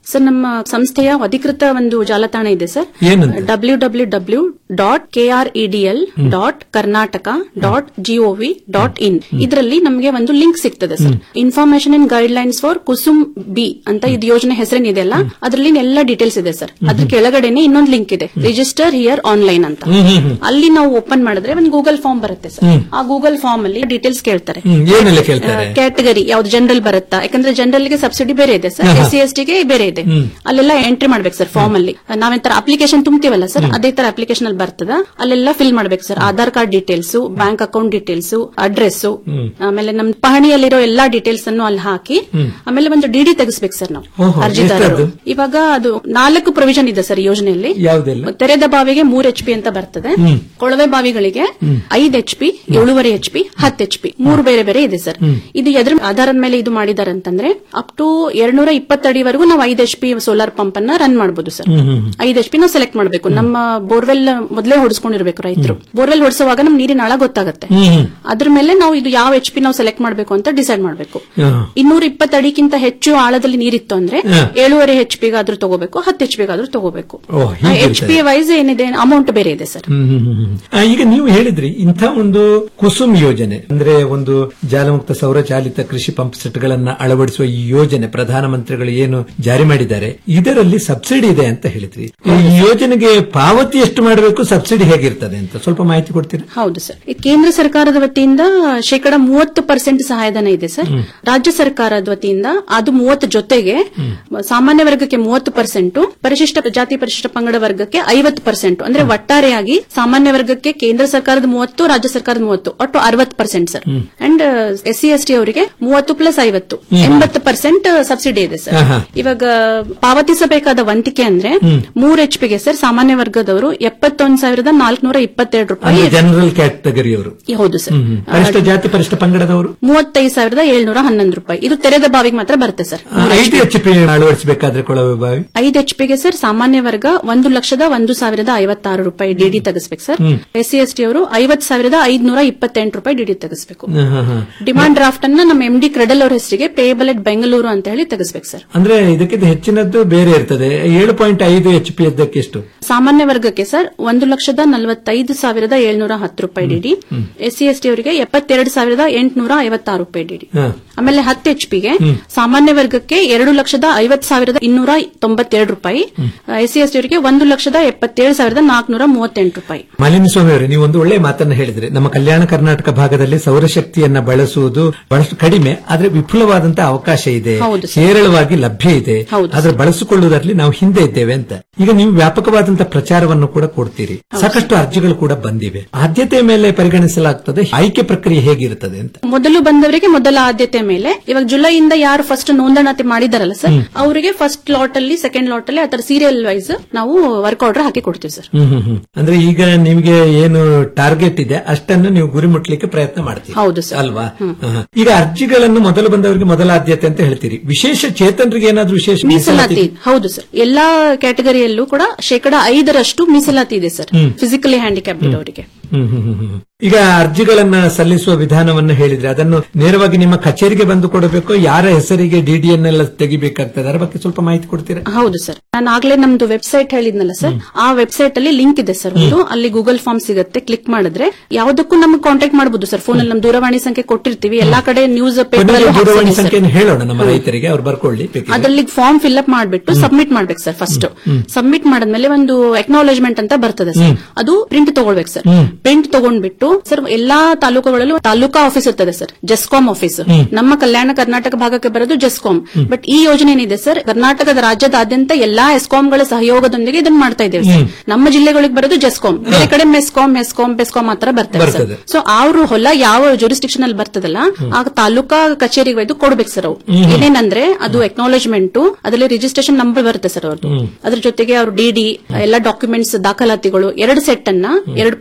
ಸರ್ ನಮ್ಮ ಸಂಸ್ಥೆಯ ಅಧಿಕೃತ ಒಂದು ಜಾಲತಾಣ ಇದೆ ಸರ್ ಏನಂತ? W W W dot K R EDL dot Karnataka dot gov dot in ಇದರಲ್ಲಿ ನಮಗೆ ಒಂದು ಲಿಂಕ್ ಸಿಗ್ತದೆ sir information and guidelines for Kusum B ಅಂತ ಇದು ಯೋಜನೆ ಹೆಸರೇನಿದೆಯಲ್ಲ ಅದರಲ್ಲಿ ಎಲ್ಲ ಡೀಟೇಲ್ಸ್ ಇದೆ ಸರ್ ಅದ್ರ ಕೆಳಗಡೆನೆ ಇನ್ನೊಂದು ಲಿಂಕ್ ಇದೆ ರಿಜಿಸ್ಟರ್ ಹಿಯರ್ ಆನ್ಲೈನ್ ಅಂತ ಹ್ಮ್, ಹ್ಮ್, ಹ್ಮ್. ಅಲ್ಲಿ ನಾವು ಓಪನ್ ಮಾಡಿದ್ರೆ ಒಂದು ಗೂಗಲ್ ಫಾರ್ಮ್ ಬರುತ್ತೆ ಸರ್ ಹ್ಮ್. ಆ ಗೂಗಲ್ ಫಾರ್ಮ್ ಅಲ್ಲಿ ಡೀಟೇಲ್ಸ್ ಕೇಳ್ತಾರೆ ಹ್ಮ್, ಏನೆಲ್ಲ ಕೇಳ್ತಾರೆ ಕ್ಯಾಟಗರಿ ಯಾವ್ದು ಜನರಲ್ ಬರುತ್ತಾ ಯಾಕಂದ್ರೆ ಜನರಲ್ ಗೆ ಸಬ್ಸಿಡಿ ಬೇರೆ ಇದೆ ಸರ್ ಹಾ, ಹಾ. ಎಸ್ ಸಿ ಎಸ್ ಟಿಗೆ ಬೇರೆ ಇದೆ ಹ್ಮ್. ಅಲ್ಲೆಲ್ಲ ಎಂಟ್ರಿ ಮಾಡ್ಬೇಕು ಸರ್ ಫಾರ್ಮ್ ಅಲ್ಲಿ ನಾವೆಂತರ ಅಪ್ಲಿಕೇಶನ್ ತುಂಬ್ತೀವಲ್ಲ ಸರ್ ಅದೇ ತರ ಅಪ್ಲಿಕೇಶನ್ ಅಲ್ಲಿ ಬರ್ತದ ಅಲ್ಲೆಲ್ಲ ಫಿಲ್ ಮಾಡ್ಬೇಕು sir Aadhaar card details bank account details address ಹ್ಮ್. ಆಮೇಲೆ ನಮ್ ಪಹಣಿಯಲ್ಲಿರೋ ಎಲ್ಲಾ ಡೀಟೇಲ್ಸ್ ಅನ್ನು ಅಲ್ಲಿ ಹಾಕಿ ಹ್ಮ್. ಆಮೇಲೆ ಒಂದು ಡಿಡಿ ತೆಗಿಸ್ಬೇಕು ಸರ್ ನಾವು ಓಹೋ, ಅರ್ಜಿದಾರರು ಎಷ್ಟದ್ದು? ಇವಾಗ ಅದು ನಾಲ್ಕು ಪ್ರೊವಿಷನ್ ಇದೆ ಸರ್ ಯೋಜನೆಯಲ್ಲಿ ಯಾವ್ದೆಲ್ಲ ತೆರೆದ ಬಾವಿಗೆ ಮೂರ್ ಎಚ್ ಪಿ ಅಂತ ಬರ್ತದೆ ಹ್ಮ್. ಕೊಳವೆ ಬಾವಿಗಳಿಗೆ ಹ್ಮ್. ಐದ್ ಎಚ್ ಪಿ ಏಳುವರೆ ಎಚ್ ಪಿ ಹತ್ತು ಎಚ್ ಪಿ ಮೂರು ಬೇರೆ ಬೇರೆ ಇದೆ ಸರ್ ಹ್ಮ್. ಇದು ಎದ್ರ ಆಧಾರದ ಮೇಲೆ ಇದು ಮಾಡಿದ್ದಾರೆ ಅಂತಂದ್ರೆ ಅಪ್ ಟು ಎರಡ್ನೂರ ಇಪ್ಪತ್ತಡಿವರೆಗೂ ನಾವು ಐದ್ ಎಚ್ ಪಿ ಸೋಲಾರ್ ಪಂಪ್ ಅನ್ನ ರನ್ ಮಾಡಬಹುದು ಸರ್ ಹ್ಮ್, ಹ್ಮ್, ಹ್ಮ್. ಐದ್ ಎಚ್ ಪಿ ನಾವು ಸೆಲೆಕ್ಟ್ ಮಾಡಬೇಕು ನಮ್ಮ ಬೋರ್ವೆಲ್ ಮೊದಲೇ ಹೊಡಿಸ್ಕೊಂಡಿರ್ಬೇಕು ರೈತರು ಬೋರ್ವೆಲ್ ಹೊಡಿಸುವಾಗ ನಮ್ ನೀರಿನ ಆಳ ಗೊತ್ತಾಗುತ್ತೆ ಹ್ಮ್, ಹ್ಮ್. ಅದ್ರ ಮೇಲೆ ನಾವು ಇದು ಯಾವ ಎಚ್ ಪಿ ನಾವು ಸೆಲೆಕ್ಟ್ ಮಾಡಬೇಕು ಅಂತ ಡಿಸೈಡ್ ಮಾಡಬೇಕು ಹಾ. ಇನ್ನೂರ ಇಪ್ಪತ್ತು ಅಡಿಗಿಂತ ಹೆಚ್ಚು ಆಳದಲ್ಲಿ ನೀರಿತ್ತು ಅಂದ್ರೆ ಹಾ. ಏಳುವರೆ ಎಚ್ ಪಿಗಾದ್ರೂ ತಗೋಬೇಕು ಹತ್ತು ಎಚ್ ಪಿಗಾದ್ರೂ ತಗೋಬೇಕು ಓ, ಹೀಗಿರ್ತದೆ. ಎಚ್ ಪಿ ವೈಸ್ ಏನಿದೆ ಅಮೌಂಟ್ ಬೇರೆ ಇದೆ ಸರ್ ಹ್ಮ್, ಹ್ಮ್, ಹ್ಮ್, ಹ್ಮ್. ಆ, ಈಗ ನೀವು ಹೇಳಿದ್ರಿ ಇಂಥ ಒಂದು ಕುಸುಮ್ ಯೋಜನೆ ಅಂದ್ರೆ ಒಂದು ಜಾಲಮುಕ್ತ ಸೌರಚಾಲಿತ ಕೃಷಿ ಪಂಪ್ ಸೆಟ್ ಗಳನ್ನ ಅಳವಡಿಸುವ ಈ ಯೋಜನೆ ಪ್ರಧಾನಮಂತ್ರಿಗಳು ಏನು ಜಾರಿ ಮಾಡಿದ್ದಾರೆ ಇದರಲ್ಲಿ ಸಬ್ಸಿಡಿ ಇದೆ ಅಂತ ಹೇಳಿದ್ರಿ ಈ ಯೋಜನೆಗೆ ಪಾವತಿ ಎಷ್ಟು ಮಾಡಬೇಕು ಸಬ್ಸಿಡಿ ಹೇಗಿರ್ತದೆ ಅಂತ ಸ್ವಲ್ಪ ಮಾಹಿತಿ ಕೊಡ್ತೀರಾ ಹೌದು ಸರ್ ಈ ಕೇಂದ್ರ ಸರ್ಕಾರದ ವತಿಯಿಂದ ಶೇಕಡ ಮೂವತ್ತು ಪರ್ಸೆಂಟ್ ಸಹಾಯಧನ ಇದೆ ಸರ್ ಹ್ಮ್. ರಾಜ್ಯ ಸರ್ಕಾರದ ವತಿಯಿಂದ ಅದು ಮೂವತ್ತು ಜೊತೆಗೆ ಸಾಮಾನ್ಯ ವರ್ಗಕ್ಕೆ ಮೂವತ್ತು ಪರ್ಸೆಂಟ್ ಪರಿಶಿಷ್ಟ ಜಾತಿ ಪರಿಶಿಷ್ಟ ಪಂಗಡ ವರ್ಗಕ್ಕೆ ಐವತ್ತು ಪರ್ಸೆಂಟ್ ಅಂದ್ರೆ ಒಟ್ಟಾರೆಯಾಗಿ ಸಾಮಾನ್ಯ ವರ್ಗಕ್ಕೆ ಕೇಂದ್ರ ಸರ್ಕಾರದ ಮೂವತ್ತು ರಾಜ್ಯ ಸರ್ಕಾರದ ಮೂವತ್ತು ಒಟ್ಟು ಅರವತ್ತು ಪರ್ಸೆಂಟ್ ಸರ್ ಹ್ಮ್. And S C S T ಅವರಿಗೆ ಮೂವತ್ತು ಪ್ಲಸ್ ಐವತ್ತು ಹ್ಮ್. ಎಂಬತ್ತು ಪರ್ಸೆಂಟ್ ಸಬ್ಸಿಡಿ ಇದೆ ಸರ್ ಆಹಾ. ಇವಾಗ ಪಾವತಿಸಬೇಕಾದ ವಂತಿಕೆ ಅಂದ್ರೆ ಹ್ಮ್. ಮೂರ್ ಎಚ್ ಪಿಗೆ ಸರ್ ಸಾಮಾನ್ಯ ವರ್ಗದವರು ಎಪ್ಪತ್ತೊಂದು ಸಾವಿರದ ನಾಲ್ಕುನೂರ ಇಪ್ಪತ್ತೆರಡು ರೂಪಾಯಿ ಅಂದ್ರೆ ಜನರಲ್ ಕ್ಯಾಟಗರಿಯವರು ಹೌದು ಸರ್ ಹ್ಮ್, ಹ್ಮ್. ಪರಿಷ್ಠ ಜಾತಿ ಪರಿಷ್ಠ ಪಂಗಡದವರು ಮೂವತ್ತೈದು ಸಾವಿರದ ಏಳ್ನೂರ ಹನ್ನೊಂದು ರೂಪಾಯಿ ಇದು ತೆರೆದ ಬಾವಿಗೆ ಮಾತ್ರ ಬರುತ್ತೆ ಸರ್ ಆ, ಐದು ಎಚ್ ಪಿ ಅಳವಡಿಸಬೇಕಾದ್ರೆ ಕೊಳವೆ ಬಾವಿ ಐದು ಎಚ್ ಪಿಗೆ ಸರ್ ಸಾಮಾನ್ಯ ವರ್ಗ ಒಂದು ಲಕ್ಷದ ಒಂದು ಸಾವಿರದ ಐವತ್ತಾರು ರೂಪಾಯಿ ಡಿಡಿ ತೆಗಿಸ್ಬೇಕು ಸರ್ ಹ್ಮ್. ಎಸ್ ಸಿ ಎಸ್ ಟಿ ಅವರು ಐವತ್ ಸಾವಿರದ ಐದ್ನೂರ ಇಪ್ಪತ್ತೆಂಟು ರೂಪಾಯಿ ಡಿಡಿ ತೆಗಿಸ್ಬೇಕು ಹಾ, ಹಾ, ಹಾ. ಡಿಮಾಂಡ್ ಡ್ರಾಫ್ಟ್ ಅನ್ನ ನಮ್ಮ ಎಂ ಡಿ ಕ್ರೆಡಲ್ ಅವ್ರ ಹೆಸರಿಗೆ ಪೇಬಲ್ ಎಟ್ ಬೆಂಗಳೂರು ಅಂತ ಹೇಳಿ ತೆಗಿಸ್ಬೇಕು ಸರ್ ಅಂದ್ರೆ ಇದಕ್ಕಿಂತ ಹೆಚ್ಚಿನದ್ದು ಬೇರೆ ಇರ್ತದೆ ಏಳು ಪಾಯಿಂಟ್ ಐದು ಎಚ್ ಪಿ ಇದ್ದಕ್ಕೆ ಎಷ್ಟು ಸಾಮಾನ್ಯ ವರ್ಗಕ್ಕೆ ಸರ್ ಒಂದು ಲಕ್ಷದ ನಲವತ್ತೈದು ಸಾವಿರದ ಏಳ್ನೂರ ಹತ್ತು ರೂಪಾಯಿ ಡಿಡಿ ಹ್ಮ್. ಎಸ್ ಸಿ ಎಸ್ ಟಿ ಅವರಿಗೆ ಎಪ್ಪತ್ತೆರಡು ಸಾವಿರದ ಎಂಟುನೂರ ಐವತ್ತಾರು ರೂಪಾಯಿ ಡಿಡಿ ಹಾ. ಆಮೇಲೆ ಹತ್ತು ಎಚ್ ಪಿಗೆ ಹ್ಮ್. ಸಾಮಾನ್ಯ ವರ್ಗಕ್ಕೆ ಎರಡು ಲಕ್ಷದ ಐವತ್ ಸಾವಿರದ ಇನ್ನೂರ ತೊಂಬತ್ತೆರಡು ರೂಪಾಯಿ ಎಸ್ ಸಿ ಎಸ್ ಟಿ ಅವರಿಗೆ ಒಂದು ಲಕ್ಷದ ಎಪ್ಪತ್ತೇಳು ಸಾವಿರದ ನಾಲ್ಕುನೂರ ಮೂವತ್ತೆಂಟು ರೂಪಾಯಿ ಮಾಲಿನಿ ಸ್ವಾಮಿ ಅವರೇ ನೀವು ಒಂದು ಒಳ್ಳೆ ಮಾತನ್ನ ಹೇಳಿದ್ರೆ ನಮ್ಮ ಕಲ್ಯಾಣ ಕರ್ನಾಟಕ ಭಾಗದಲ್ಲಿ ಸೌರಶಕ್ತಿಯನ್ನ ಬಳಸುವುದು ಬಹಳಷ್ಟು ಕಡಿಮೆ ಆದ್ರೆ ವಿಪುಲವಾದಂತಹ ಅವಕಾಶ ಇದೆ ಹೌದು ಹೇರಳವಾಗಿ ಲಭ್ಯ ಇದೆ ಹೌದು ಆದ್ರೆ ಬಳಸಿಕೊಳ್ಳುವುದರಲ್ಲಿ ನಾವು ಹಿಂದೆ ಇದ್ದೇವೆ ಅಂತ ಈಗ ನೀವು ವ್ಯಾಪಕವಾದಂತಹ ಪ್ರಚಾರವನ್ನು ಕೂಡ ಕೊಡ್ತೀರಿ ಸಾಕಷ್ಟು ಅರ್ಜಿಗಳು ಕೂಡ ಬಂದಿವೆ ಆದ್ಯತೆಯ ಮೇಲೆ ಪರಿಗಣಿಸಲಾಗ್ತದೆ ಆಯ್ಕೆ ಪ್ರಕ್ರಿಯೆ ಹೇಗಿರುತ್ತದೆ ಅಂತ ಮೊದಲು ಬಂದವರಿಗೆ ಮೊದಲ ಆದ್ಯತೆ ಮೇಲೆ ಇವಾಗ ಜುಲೈಯಿಂದ ಯಾರು ಫಸ್ಟ್ ನೋಂದಣಿ ಮಾಡಿದಾರಲ್ಲ ಸರ್ ಅವರಿಗೆ ಫಸ್ಟ್ ಲಾಟ್ ಅಲ್ಲಿ ಸೆಕೆಂಡ್ ಲಾಟ್ ಅಲ್ಲಿ ಆತರ ಸೀರಿಯಲ್ ವೈಸ್ ನಾವು ವರ್ಕ್ ಆರ್ಡರ್ ಹಾಕಿ ಕೊಡ್ತೀವಿ ಸರ್ ಹ್ಮ್ ಹ್ಮ್ ಹ್ಮ್. ಅಂದ್ರೆ ಈಗ ನಿಮಗೆ ಏನು ಟಾರ್ಗೆಟ್ ಇದೆ ಅಷ್ಟನ್ನು ನೀವು ಗುರಿ ಮುಟ್ಲಿಕ್ಕೆ ಪ್ರಯತ್ನ ಮಾಡ್ತೀರಿ ಹೌದು ಸರ್ ಅಲ್ವಾ ಆಹಾ. ಈಗ ಅರ್ಜಿಗಳನ್ನು ಮೊದಲು ಬಂದವರಿಗೆ ಮೊದಲ ಆದ್ಯತೆ ಅಂತ ಹೇಳ್ತೀರಿ ವಿಶೇಷ ಚೇತನರಿಗೆ ಏನಾದ್ರೂ ವಿಶೇಷ ಮೀಸಲಾತಿ ಹೌದು ಸರ್ ಎಲ್ಲಾ ಕ್ಯಾಟಗರಿಯಲ್ಲೂ ಕೂಡ ಶೇಕಡ ಐದರಷ್ಟು ಮೀಸಲಾತಿ ಇದೆ ಸರ್ ಹ್ಮ್. ಫಿಸಿಕಲಿ ಹ್ಯಾಂಡಿಕ್ಯಾಪ್ಡ್ ಅವರಿಗೆ ಹ್ಮ್ ಹ್ಮ್ ಹ್ಮ್ ಹ್ಮ್. ಈಗ ಅರ್ಜಿಗಳನ್ನ ಸಲ್ಲಿಸುವ ವಿಧಾನವನ್ನು ಹೇಳಿದ್ರೆ ಅದನ್ನು ನೇರವಾಗಿ ನಿಮ್ಮ ಕಚೇರಿಗೆ ಬಂದು ಕೊಡಬೇಕು ಯಾರ ಹೆಸರಿಗೆ ಡಿಡಿಯನ್ನೆಲ್ಲ ತೆಗಿಬೇಕಾಗ್ತದೆ ಅದರ ಬಗ್ಗೆ ಸ್ವಲ್ಪ ಮಾಹಿತಿ ಕೊಡ್ತೀರಾ ಹೌದು ಸರ್ ನಾನು ಆಗ್ಲೇ ನಮ್ದು ವೆಬ್ಸೈಟ್ ಹೇಳಿದ್ನಲ್ಲ ಸರ್ ಆ ವೆಬ್ಸೈಟ್ ಅಲ್ಲಿ ಲಿಂಕ್ ಇದೆ ಸರ್ ಒಂದು ಅಲ್ಲಿ ಗೂಗಲ್ ಫಾರ್ಮ್ ಸಿಗುತ್ತೆ ಕ್ಲಿಕ್ ಮಾಡಿದ್ರೆ ಯಾವುದಕ್ಕೂ ನಮಗೆ ಕಾಂಟ್ಯಾಕ್ಟ್ ಮಾಡಬಹುದು ಸರ್ ಫೋನ್ ಅಲ್ಲಿ ನಮ್ಮ ದೂರವಾಣಿ ಸಂಖ್ಯೆ ಕೊಟ್ಟಿರ್ತೀವಿ ಎಲ್ಲಾ ಕಡೆ ನ್ಯೂಸ್ ಕೊನೆಗೆ ದೂರವಾಣಿ ಪೇಪರ್ ಸಂಖ್ಯೆಯನ್ನು ಹೇಳೋಣ ನಮ್ಮ ರೈತರಿಗೆ ಅವ್ರು ಬರ್ಕೊಳ್ಳಿ ಬೇಕಿದ್ರೆ. ಅದ್ರಲ್ಲಿ ಫಾರ್ಮ್ ಫಿಲ್ ಅಪ್ ಮಾಡ್ಬಿಟ್ಟು ಸಬ್ಮಿಟ್ ಮಾಡ್ಬೇಕು ಸರ್ ಫಸ್ಟ್ ಹ್ಮ್. ಸಬ್ಮಿಟ್ ಮಾಡಿದ್ಮೇಲೆ ಒಂದು ಎಕ್ನಾಲೇಜ್ಮೆಂಟ್ ಅಂತ ಬರ್ತದೆ ಸರ್ ಹ್ಮ್. ಅದು ಪ್ರಿಂಟ್ ತಗೊಳ್ಬೇಕು ಸರ್ ಹ್ಮ್. ಪ್ರಿಂಟ್ ತಗೊಂಡ್ಬಿಟ್ಟು ಸರ್ ಎಲ್ಲಾ ತಾಲೂಕುಗಳಲ್ಲೂ ತಾಲೂಕಾ ಆಫೀಸ್ ಇರ್ತದೆ ಸರ್ ಜೆಸ್ಕಾಂ ಆಫೀಸ್ ಹ್ಮ್. ನಮ್ಮ ಕಲ್ಯಾಣ ಕರ್ನಾಟಕ ಭಾಗಕ್ಕೆ ಬರೋದು ಜೆಸ್ಕಾಂ ಹ್ಮ್. ಬಟ್ ಈ ಯೋಜನೆ ಏನಿದೆ ಸರ್ ಕರ್ನಾಟಕದ ರಾಜ್ಯದಾದ್ಯಂತ ಎಲ್ಲಾ ಎಸ್ಕಾಂಗಳ ಸಹಯೋಗದೊಂದಿಗೆ ಇದನ್ನ ಮಾಡ್ತಾ ಇದ್ದೇವೆ ಸರ್ ಹ್ಮ್. ನಮ್ಮ ಜಿಲ್ಲೆಗಳಿಗೆ ಬರೋದು ಜೆಸ್ಕಾಂ ಬೇರೆ ಕಡೆ ಮೆಸ್ಕಾಂ ಮೆಸ್ಕಾಂ ಬೆಸ್ಕಾಂ ಮಾತ್ರ ಬರ್ತದೆ ಸರ್ ಬರ್ತದೆ. ಸೊ ಅವ್ರು ಹೊಲ ಯಾವ ಜುರಿಸ್ಟಿಕ್ಷನ್ ಅಲ್ಲಿ ಬರ್ತದಲ್ಲ ಆ ತಾಲೂಕಾ ಕಚೇರಿಗೆ ಒಯ್ದು ಕೊಡ್ಬೇಕು ಸರ್ ಅವ್ರು ಹ್ಮ್. ಏನೇನಂದ್ರೆ ಅದು ಎಕ್ನಾಲೇಜ್ಮೆಂಟ್ ಅದರಲ್ಲಿ ರಿಜಿಸ್ಟ್ರೇಷನ್ ನಂಬರ್ ಬರುತ್ತೆ ಸರ್ ಅವ್ರದ್ದು ಹ್ಮ್. ಅದ್ರ ಜೊತೆಗೆ ಅವ್ರ ಡಿಡಿ ಎಲ್ಲ ಡಾಕ್ಯುಮೆಂಟ್ಸ್ ದಾಖಲಾತಿಗಳು ಎರಡು ಸೆಟ್ ಅನ್ನ ಎರಡು ಪಾಸ್ಪೋರ್ಟ್ ಸೈಜ್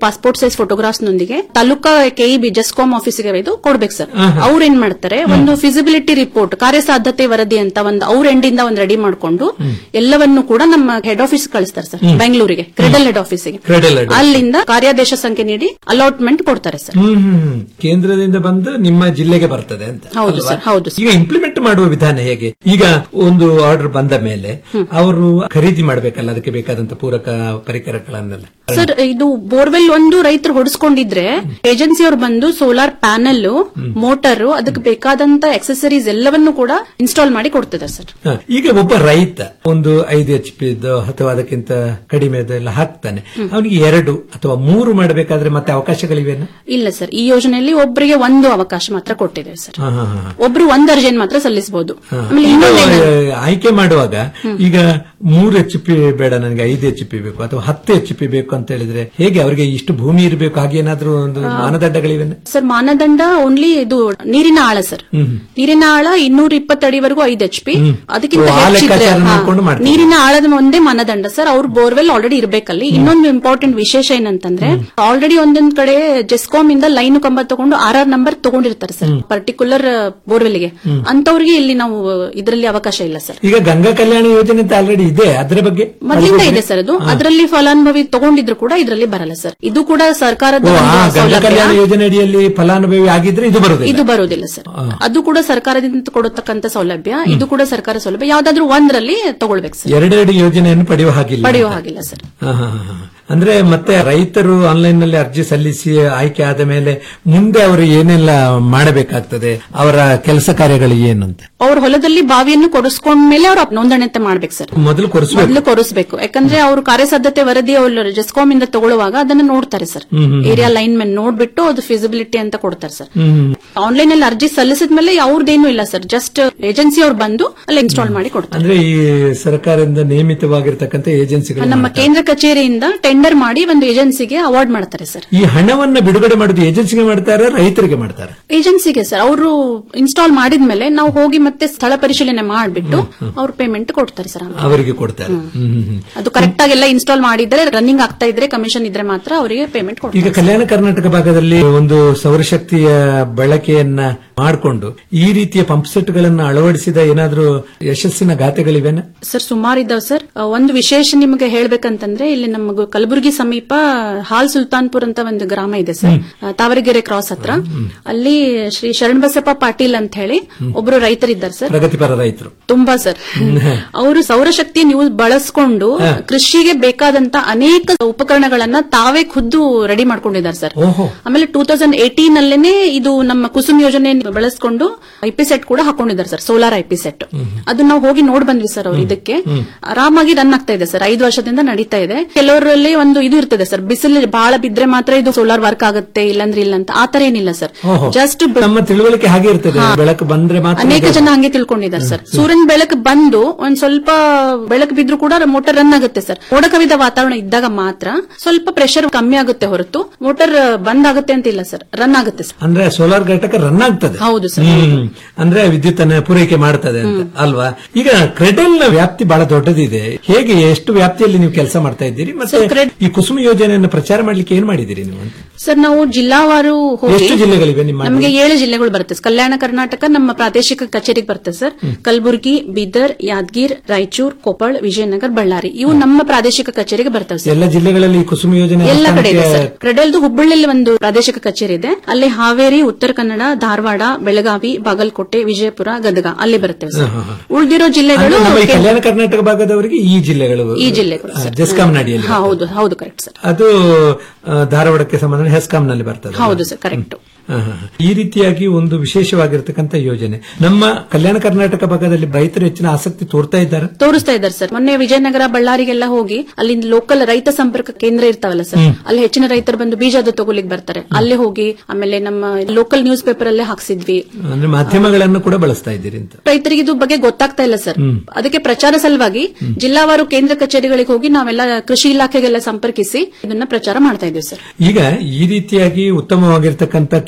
ಸೈಜ್ ಫೋಟೋಗ್ರಾಫ್ಸ್ ನೊಂದಿಗೆ ತಾಲೂಕಾ ಕೆಇಬಿ ಜಸ್ಕಾಮ್ ಆಫೀಸ್ಗೆ ಇದು ಕೊಡ್ಬೇಕು ಸರ್ ಆಹಾ. ಅವ್ರು ಏನ್ ಮಾಡ್ತಾರೆ ಒಂದು ಫಿಸಿಬಿಲಿಟಿ ರಿಪೋರ್ಟ್ ಕಾರ್ಯಸಾಧ್ಯತೆ ವರದಿ ಅಂತ ಒಂದು ಅವ್ರ ಎಂಡಿಂದ ಒಂದು ರೆಡಿ ಮಾಡ್ಕೊಂಡು ಎಲ್ಲವನ್ನು ಕೂಡ ನಮ್ಮ ಹೆಡ್ ಆಫೀಸ್ ಕಳಿಸ್ತಾರೆ ಸರ್ ಹ್ಮ್. ಬೆಂಗಳೂರಿಗೆ ಕ್ರೆಡಲ್ ಹೆಡ್ ಆಫೀಸಿಗೆ Credal head office. ಅಲ್ಲಿಂದ ಕಾರ್ಯಾದೇಶ ಸಂಖ್ಯೆ ನೀಡಿ ಅಲಾಟ್ಮೆಂಟ್ ಕೊಡ್ತಾರೆ ಸರ್ ಹ್ಮ್ ಹ್ಮ್, ಹ್ಮ್. ಕೇಂದ್ರದಿಂದ ಬಂದು ನಿಮ್ಮ ಜಿಲ್ಲೆಗೆ ಬರ್ತದೆ ಅಂತ ಹೌದು ಅಲ್ವಾ? ಸರ್, ಹೌದು ಈಗ ಇಂಪ್ಲಿಮೆಂಟ್ ಮಾಡುವ ವಿಧಾನ ಹೇಗೆ ಈಗ ಒಂದು ಆರ್ಡರ್ ಬಂದ ಮೇಲೆ ಅವರು ಖರೀದಿ ಮಾಡಬೇಕಲ್ಲ ಅದಕ್ಕೆ ಬೇಕಾದಂತ ಪೂರಕ ಪರಿಕರಗಳನ್ನೆಲ್ಲ ಸರ್ ಇದು ಬೋರ್ವೆಲ್ ಒಂದು ರೈತರು ಹೊಡಿಸ್ಕೊಂಡಿದ್ರೆ ಏಜೆನ್ಸಿ ಅವ್ರು ಬಂದು ಸೋಲಾರ್ ಪ್ಯಾನೆಲ್ ಮೋಟರ್ ಅದಕ್ಕೆ ಬೇಕಾದಂತ ಎಕ್ಸೆಸರೀಸ್ ಎಲ್ಲವನ್ನು ಕೂಡ ಇನ್ಸ್ಟಾಲ್ ಮಾಡಿ ಕೊಡ್ತಿದ್ದಾರೆ ಸರ್ ಹ, ಈಗ ಒಬ್ಬ ರೈತ ಒಂದು ಐದು ಎಚ್ ಪಿ ಅಥವಾ ಅದಕ್ಕಿಂತ ಕಡಿಮೆ ಎಲ್ಲ ಹಾಕ್ತಾನೆ ಅವನಿಗೆ ಎರಡು ಅಥವಾ ಮೂರು ಮಾಡಬೇಕಾದ್ರೆ ಮತ್ತೆ ಅವಕಾಶಗಳಿವೆನ ಇಲ್ಲ ಸರ್ ಈ ಯೋಜನೆಯಲ್ಲಿ ಒಬ್ಬರಿಗೆ ಒಂದು ಅವಕಾಶ ಮಾತ್ರ ಕೊಟ್ಟಿದ್ದೇವೆ ಸರ್ ಹ, ಹ, ಹ. ಒಬ್ರು ಒಂದ್ ಅರ್ಜಿಯನ್ನು ಮಾತ್ರ ಸಲ್ಲಿಸಬಹುದು ಹ. ಆಮೇಲೆ ಈಗ, ಇನ್ನೊಂದು ಆ, ಆಯ್ಕೆ ಮಾಡುವಾಗ ಈಗ ಮೂರು ಎಚ್ ಪಿ ಬೇಡ ನನಗೆ ಐದು ಎಚ್ ಪಿ ಬೇಕು ಅಥವಾ ಹತ್ತು ಎಚ್ ಪಿ ಬೇಕು ಅಂತ ಹೇಳಿದ್ರೆ ಹೇಗೆ ಅವರಿಗೆ ಇಷ್ಟು ಭೂಮಿ ಇರಬೇಕು ಹಾಗೇನಾದ್ರೂ ಒಂದು ಮಾನದಂಡಗಳಿವೆ ಸರ್ ಮಾನದಂಡ ಓನ್ಲಿ ಇದು ನೀರಿನ ಆಳ ಸರ್ ಹ್ಮ್ ನೀರಿನ ಆಳ ಇನ್ನೂರ ಇಪ್ಪತ್ತಡಿವರೆಗೂ ಐದು ಎಚ್ ಪಿ ಹ್ಮ್. ಅದಕ್ಕಿಂತ ಓ, ಆ ಹೆಚ್ಚಿದ್ರೆ ಲೆಕ್ಕಾಚಾರ ಹಾ, ಮಾಡ್ಕೊಂಡು ಮಾಡ್ತಾರೆ. ನೀರಿನ ಆಳದ ಒಂದೇ ಮಾನದಂಡ ಸರ್ ಅವ್ರ ಬೋರ್ವೆಲ್ ಆಲ್ರೆಡಿ ಇರ್ಬೇಕಲ್ಲಿ ಇನ್ನೊಂದು ಇಂಪಾರ್ಟೆಂಟ್ ವಿಶೇಷ ಏನಂತಂದ್ರೆ ಆಲ್ರೆಡಿ ಒಂದೊಂದ್ ಕಡೆ ಜೆಸ್ಕಾಮ್ ಇಂದ ಲೈನ್ ಕಂಬ ತಗೊಂಡು ಆರ್ ಆರ್ ನಂಬರ್ ತಗೊಂಡಿರ್ತಾರೆ ಸರ್ ಪರ್ಟಿಕ್ಯುಲರ್ ಬೋರ್ವೆಲ್ಗೆ ಹ್ಮ್. ಅಂತವ್ರಿಗೆ ಇಲ್ಲಿ ನಾವು ಇದರಲ್ಲಿ ಅವಕಾಶ ಇಲ್ಲ ಸರ್ ಈಗ ಗಂಗಾ ಕಲ್ಯಾಣ ಯೋಜನೆ ಅಂತ ಆಲ್ರೆಡಿ ಇದೆ ಅದರ ಬಗ್ಗೆ ಮೊದಲಿಂದ ಇದೆ ಸರ್ ಅದು ಅದರಲ್ಲಿ ಫಲಾನುಭವಿ ತಗೊಂಡಿದ್ರು ಕೂಡ ಇದರಲ್ಲಿ ಬರಲ್ಲ ಸರ್ ಇದು ಕೂಡ ಸರ್ಕಾರದ ಓ, ಒಂದು ಆ ಗಂಗಾ ಸೌಲಭ್ಯ ಕಲ್ಯಾಣ ಯೋಜನೆ ಅಡಿಯಲ್ಲಿ ಫಲಾನುಭವಿ ಆಗಿದ್ರೆ ಇದು ಬರುದಿಲ್ಲ ಇದು ಬರುವುದಿಲ್ಲ ಸರ್ ಅದು ಕೂಡ ಸರ್ಕಾರದಿಂದ ಕೊಡತಕ್ಕಂತ ಸೌಲಭ್ಯ ಇದು ಕೂಡ ಸರ್ಕಾರ ಸೌಲಭ್ಯ ಯಾವ್ದಾದ್ರು ಒಂದರಲ್ಲಿ ತಗೊಳ್ಬೇಕು ಸರ್ ಎರಡೆರಡು ಯೋಜನೆಯನ್ನು ಪಡೆಯುವ ಹಾಗಿಲ್ಲ ಪಡೆಯುವ ಹಾಗಿಲ್ಲ ಸರ್ ಹ, ಹ, ಹ, ಹ. ಅಂದ್ರೆ ಮತ್ತೆ ರೈತರು ಆನ್ಲೈನ್ ನಲ್ಲಿ ಅರ್ಜಿ ಸಲ್ಲಿಸಿ ಆಯ್ಕೆ ಆದ ಮೇಲೆ ಮುಂದೆ ಅವರು ಏನೆಲ್ಲ ಮಾಡಬೇಕಾಗ್ತದೆ ಅವರ ಕೆಲಸ ಕಾರ್ಯಗಳು ಏನು ಅಂತ ಅವ್ರ ಹೊಲದಲ್ಲಿ ಬಾವಿಯನ್ನು ಕೊಡಿಸ್ಕೊಂಡ್ಮೇಲೆ ಅವ್ರ ನೋಂದಣಿ ಅಂತ ಮಾಡ್ಬೇಕು ಸರ್ ಮೊದಲು ಕೊಡಿಸ್ಬೇಕು ಮೊದಲು ಕೊಡಿಸ್ಬೇಕು ಯಾಕಂದ್ರೆ ಅವರು ಕಾರ್ಯಸಾಧ್ಯತೆ ವರದಿ ಅವರು ಜೆಸ್ಕಾಮ್ ಇಂದ ತಗೊಳ್ಳುವಾಗ ಅದನ್ನ ನೋಡ್ತಾರೆ ಸರ್ ಹ್ಮ್, ಹ್ಮ್, ಹ್ಮ್. ಏರಿಯಾ ಲೈನ್ ಮೇಲೆ ನೋಡ್ಬಿಟ್ಟು ಅದು ಫಿಸಿಬಿಲಿಟಿ ಅಂತ ಕೊಡ್ತಾರೆ ಸರ್ ಹ್ಮ್ ಆನ್ಲೈನ್ ಅಲ್ಲಿ ಅರ್ಜಿ ಸಲ್ಲಿಸಿದ ಮೇಲೆ ಅವ್ರದ್ದೇನು ಇಲ್ಲ ಸರ್ ಜಸ್ಟ್ ಏಜೆನ್ಸಿ ಅವ್ರು ಬಂದು ಅಲ್ಲಿ ಇನ್ಸ್ಟಾಲ್ ಮಾಡಿ ಕೊಡ್ತಾರೆ ಅಂದ್ರೆ ಈ ಸರ್ಕಾರದಿಂದ ನೇಮಿತವಾಗಿರ್ತಕ್ಕಂಥ ಏಜೆನ್ಸಿಗಳು ನಮ್ಮ ಕೇಂದ್ರ ಕಚೇರಿಯಿಂದ ಟೆಂಡರ್ ಮಾಡಿ ಒಂದು ಏಜೆನ್ಸಿಗೆ ಅವಾರ್ಡ್ ಮಾಡ್ತಾರೆ ಸರ್ ಈ ಹಣವನ್ನ ಬಿಡುಗಡೆ ಮಾಡುದು ಏಜೆನ್ಸಿಗೆ ಮಾಡ್ತಾರೆ ರೈತರಿಗೆ ಮಾಡ್ತಾರೆ ಏಜೆನ್ಸಿಗೆ ಸರ್ ಅವರು ಇನ್ಸ್ಟಾಲ್ ಮಾಡಿದ್ಮೇಲೆ ನಾವು ಹೋಗಿ ಮತ್ತೆ ಸ್ಥಳ ಪರಿಶೀಲನೆ ಮಾಡಿಬಿಟ್ಟು ಅವ್ರು ಪೇಮೆಂಟ್ ಕೊಡ್ತಾರೆ ಸರ್ ಆಮೇಲೆ. ಅವರಿಗೆ ಕೊಡ್ತಾರೆ ಹ್ಮ್, ಹ್ಮ್, ಹ್ಮ್. ಅದು ಕರೆಕ್ಟ್ ಆಗಿ ಎಲ್ಲ ಇನ್ಸ್ಟಾಲ್ ಮಾಡಿದ್ರೆ ರನ್ನಿಂಗ್ ಆಗ್ತಾ ಇದ್ರೆ ಕಮಿಷನ್ ಇದ್ರೆ ಮಾತ್ರ ಅವರಿಗೆ ಪೇಮೆಂಟ್ ಕೊಡ್ತಾರೆ ಈಗ ಕಲ್ಯಾಣ ಕರ್ನಾಟಕ ಭಾಗದಲ್ಲಿ ಒಂದು ಸೌರಶಕ್ತಿಯ ಬಳಕೆಯನ್ನ ಮಾಡಿಕೊಂಡು ಈ ರೀತಿಯ ಪಂಪ್ ಸೆಟ್ ಗಳನ್ನ ಅಳವಡಿಸಿದ ಏನಾದ್ರೂ ಯಶಸ್ಸಿನ ಗಾಥೆಗಳಿವೆನ ಸರ್ ಸುಮಾರು ಇದಾವ್ ಸರ್ ಆ, ಒಂದು ವಿಶೇಷ ನಿಮಗೆ ಹೇಳ್ಬೇಕಂತಂದ್ರೆ ಇಲ್ಲಿ ನಮ್ಮ ಕಲಬುರಗಿ ಸಮೀಪ ಹಾಲ್ ಸುಲ್ತಾನ್ಪುರ್ ಅಂತ ಒಂದು ಗ್ರಾಮ ಇದೆ ಸರ್ ಆ, ತಾವರೆಗೆರೆ ಕ್ರಾಸ್ ಹತ್ರ ಅಲ್ಲಿ ಶ್ರೀ ಶರಣಬಸಪ್ಪ ಪಾಟೀಲ್ ಅಂತ ಹೇಳಿ ಒಬ್ರು ರೈತರಿದ್ದಾರೆ ಸರ್ ಪ್ರಗತಿಪರ ರೈತರು ತುಂಬಾ ಸರ್ ಅವರು ಸೌರಶಕ್ತಿ ನೀವು ಬಳಸ್ಕೊಂಡು ಕೃಷಿಗೆ ಬೇಕಾದಂತ ಅನೇಕ ಉಪಕರಣಗಳನ್ನ ತಾವೇ ಖುದ್ದು ರೆಡಿ ಮಾಡ್ಕೊಂಡಿದ್ದಾರೆ ಸರ್ ಓಹೋ ಆಮೇಲೆ ಟೂ ತೌಸಂಡ್ ಏಟೀನ್ ಅಲ್ಲೇನೆ ಇದು ನಮ್ಮ ಕುಸುಮ್ ಯೋಜನೆ ಬಳಸ್ಕೊಂಡು ಐಪಿ ಸೆಟ್ ಕೂಡ ಹಾಕೊಂಡಿದ್ದಾರೆ ಸರ್ ಸೋಲಾರ್ ಐಪಿ ಸೆಟ್ ಅದು ನಾವು ಹೋಗಿ ನೋಡ್ ಬಂದ್ವಿ ಸರ್ ಅವ್ರು ಇದಕ್ಕೆ ಆರಾಮಾಗಿ ರನ್ ಆಗ್ತಾ ಇದೆ ಸರ್ ಐದು ವರ್ಷದಿಂದ ನಡೀತಾ ಇದೆ ಕೆಲವರಲ್ಲಿ ಒಂದು ಇದು ಇರ್ತದೆ ಸರ್ ಬಿಸಿಲು ಬಹಳ ಬಿದ್ರೆ ಮಾತ್ರ ಇದು ಸೋಲಾರ್ ವರ್ಕ್ ಆಗುತ್ತೆ ಇಲ್ಲಂದ್ರೆ ಇಲ್ಲ ಅಂತ ಆತರ ಏನಿಲ್ಲ ಸರ್ ಓಹೋ. ಜಸ್ಟ್ ನಮ್ಮ ತಿಳುವಳಿಕೆ ಹಾಗೆ ಇರ್ತದೆ ಬೆಳಕು ಬಂದ್ರೆ ಮಾತ್ರ ಅನೇಕ ಇದು- ಜನ ಹಂಗೆ ತಿಳ್ಕೊಂಡಿದ್ದಾರೆ ಸರ್ ಸೂರ್ಯನ ಬೆಳಕು ಬಂದು ಒಂದ್ ಸ್ವಲ್ಪ ಬೆಳಕು ಬಿದ್ರು ಕೂಡ ಮೋಟರ್ ರನ್ ಆಗುತ್ತೆ ಸರ್ ಮೋಡ ಕವಿದ ವಾತಾವರಣ ಇದ್ದಾಗ ಮಾತ್ರ ಸ್ವಲ್ಪ ಪ್ರೆಷರ್ ಕಮ್ಮಿ ಆಗುತ್ತೆ ಹೊರತು ಮೋಟರ್ ಬಂದ್ ಆಗುತ್ತೆ ಅಂತ ಇಲ್ಲ ಸರ್ ರನ್ ಆಗುತ್ತೆ ಸರ್ ಅಂದ್ರೆ ಸೋಲಾರ್ ಘಟಕ ರನ್ ಆಗ್ತದೆ ಹೌದು ಸರ್ ಹ್ಮ್. ಅಂದ್ರೆ ವಿದ್ಯುತ್ ಅನ್ನ ಪೂರೈಕೆ ಮಾಡ್ತದೆ ಅಂತ ಅಲ್ವಾ ಈಗ ಕ್ರೆಡೆಲ್ ನ ವ್ಯಾಪ್ತಿ ಬಹಳ ದೊಡ್ಡದಿದೆ ಹೇಗೆ ಎಷ್ಟು ವ್ಯಾಪ್ತಿಯಲ್ಲಿ ನೀವು ಕೆಲಸ ಮಾಡ್ತಾ ಇದ್ದೀರಿ ಮತ್ತೆ ಈ ಕುಸುಮ ಯೋಜನೆಯನ್ನು ಪ್ರಚಾರ ಮಾಡ್ಲಿಕ್ಕೆ ಏನ್ ಮಾಡಿದ್ದೀರಿ ನೀವು ಅಂತ ಸರ್ ನಾವು ಜಿಲ್ಲಾವಾರು ಹೋಗಿ ಎಷ್ಟು ಜಿಲ್ಲೆಗಳಿವೆ ನಿಮ್ಮ ನಮಗೆ ಏಳು ಜಿಲ್ಲೆಗಳು ಬರುತ್ತೆ ಸರ್. ಕಲ್ಯಾಣ ಕರ್ನಾಟಕ ನಮ್ಮ ಪ್ರಾದೇಶಿಕ ಕಚೇರಿಗೆ ಬರುತ್ತೆ ಸರ್ ಕಲಬುರಗಿ ಬೀದರ್ ಯಾದಗಿರ್ ರಾಯಚೂರ್ ಕೊಪ್ಪಳ ವಿಜಯನಗರ ಬಳ್ಳಾರಿ ಇವು ನಮ್ಮ ಪ್ರಾದೇಶಿಕ ಕಚೇರಿಗೆ ಬರ್ತವೆ ಸರ್ ಎಲ್ಲ ಜಿಲ್ಲೆಗಳಲ್ಲಿ ಈ ಕುಸುಮ ಯೋಜನೆ ಎಲ್ಲ ಕಡೆ ಇದೆ ಅನುಷ್ಠಾನಕ್ಕೆ ಸರ್ ಕ್ರೆಡೆಲ್ದು ಹುಬ್ಬಳ್ಳಿಯಲ್ಲಿ ಒಂದು ಪ್ರಾದೇಶಿಕ ಕಚೇರಿ ಇದೆ ಅಲ್ಲಿ ಹಾವೇರಿ ಉತ್ತರ ಕನ್ನಡ ಧಾರವಾಡ ಬೆಳಗಾವಿ ಬಾಗಲಕೋಟೆ ವಿಜಯಪುರ ಗದಗ ಅಲ್ಲಿ ಬರ್ತೇವೆ ಸರ್ ಹಾ, ಹಾ, ಹಾ. ಉಳಿದಿರೋ ಜಿಲ್ಲೆಗಳು ಅಂದ್ರೆ ನಮ್ಮ ಈ ಕೇಂದ್ರ- ಕಲ್ಯಾಣ ಕರ್ನಾಟಕ ಭಾಗದವರಿಗೆ ಈ ಜಿಲ್ಲೆಗಳು ಈ ಜಿಲ್ಲೆಗಳು ಆ, ಸರ್. ಜೆಸ್ಕಾಂ ನಡಿಯಲ್ಲಿ ಹಾ, ಹೌದು ಹೌದು ಕರೆಕ್ಟ್ ಸರ್ ಅದು ಆ, ಧಾರವಾಡಕ್ಕೆ ಸಂಬಂಧ ಹೆಸ್ಕಾಂ ನಲ್ಲಿ ಬರ್ತದೆ ಹೌದು ಸರ್ ಕರೆಕ್ಟ್ ಆ, ಹಾ, ಹಾ. ಈ ರೀತಿಯಾಗಿ ಒಂದು ವಿಶೇಷವಾಗಿರ್ತಕ್ಕಂಥ ಯೋಜನೆ ನಮ್ಮ ಕಲ್ಯಾಣ ಕರ್ನಾಟಕ ಭಾಗದಲ್ಲಿ ರೈತರು ಹೆಚ್ಚಿನ ಆಸಕ್ತಿ ತೋರ್ತಾ ಇದ್ದಾರೆ ತೋರಿಸ್ತಾ ಇದ್ದಾರೆ ಸರ್ ಮೊನ್ನೆ ವಿಜಯನಗರ ಬಳ್ಳಾರಿಗೆಲ್ಲ ಹೋಗಿ ಅಲ್ಲಿಂದ ಲೋಕಲ್ ರೈತ ಸಂಪರ್ಕ ಕೇಂದ್ರ ಇರ್ತಾವಲ್ಲ ಸರ್ ಹ್ಮ್. ಅಲ್ಲಿ ಹೆಚ್ಚಿನ ರೈತರು ಬಂದು ಬೀಜ ಅದು ತಗೊಲಿಕ್ ಬರ್ತಾರೆ ಅಲ್ಲಿ ಹೋಗಿ ಆಮೇಲೆ ನಮ್ಮ ಲೋಕಲ್ ನ್ಯೂಸ್ ಪೇಪರ್ ಅಲ್ಲೇ ಹಾಕ್ಸಿದ್ವಿ ಅಂದ್ರೆ ಮಾಧ್ಯಮಗಳನ್ನು ಕೂಡ ಬಳಸ್ತಾ ಇದ್ದೀರಿ ಅಂತ ರೈತರಿಗೆ ಇದು ಬಗ್ಗೆ ಗೊತ್ತಾಗ್ತಾ ಇಲ್ಲ ಸರ್ ಹ್ಮ್. ಅದಕ್ಕೆ ಪ್ರಚಾರ ಸಲುವಾಗಿ ಜಿಲ್ಲಾವಾರು ಕೇಂದ್ರ ಕಚೇರಿಗಳಿಗೆ ಹೋಗಿ ನಾವೆಲ್ಲ ಕೃಷಿ ಇಲಾಖೆಗೆಲ್ಲ ಸಂಪರ್ಕಿಸಿ ಇದನ್ನ ಪ್ರಚಾರ ಮಾಡ್ತಾ ಇದ್ದೀವಿ ಸರ್ ಈಗ ಈ ರೀತಿಯಾಗಿ ಉತ್ತಮವಾಗಿರ್ತಕ್ಕಂಥ ಕೇಂದ್ರ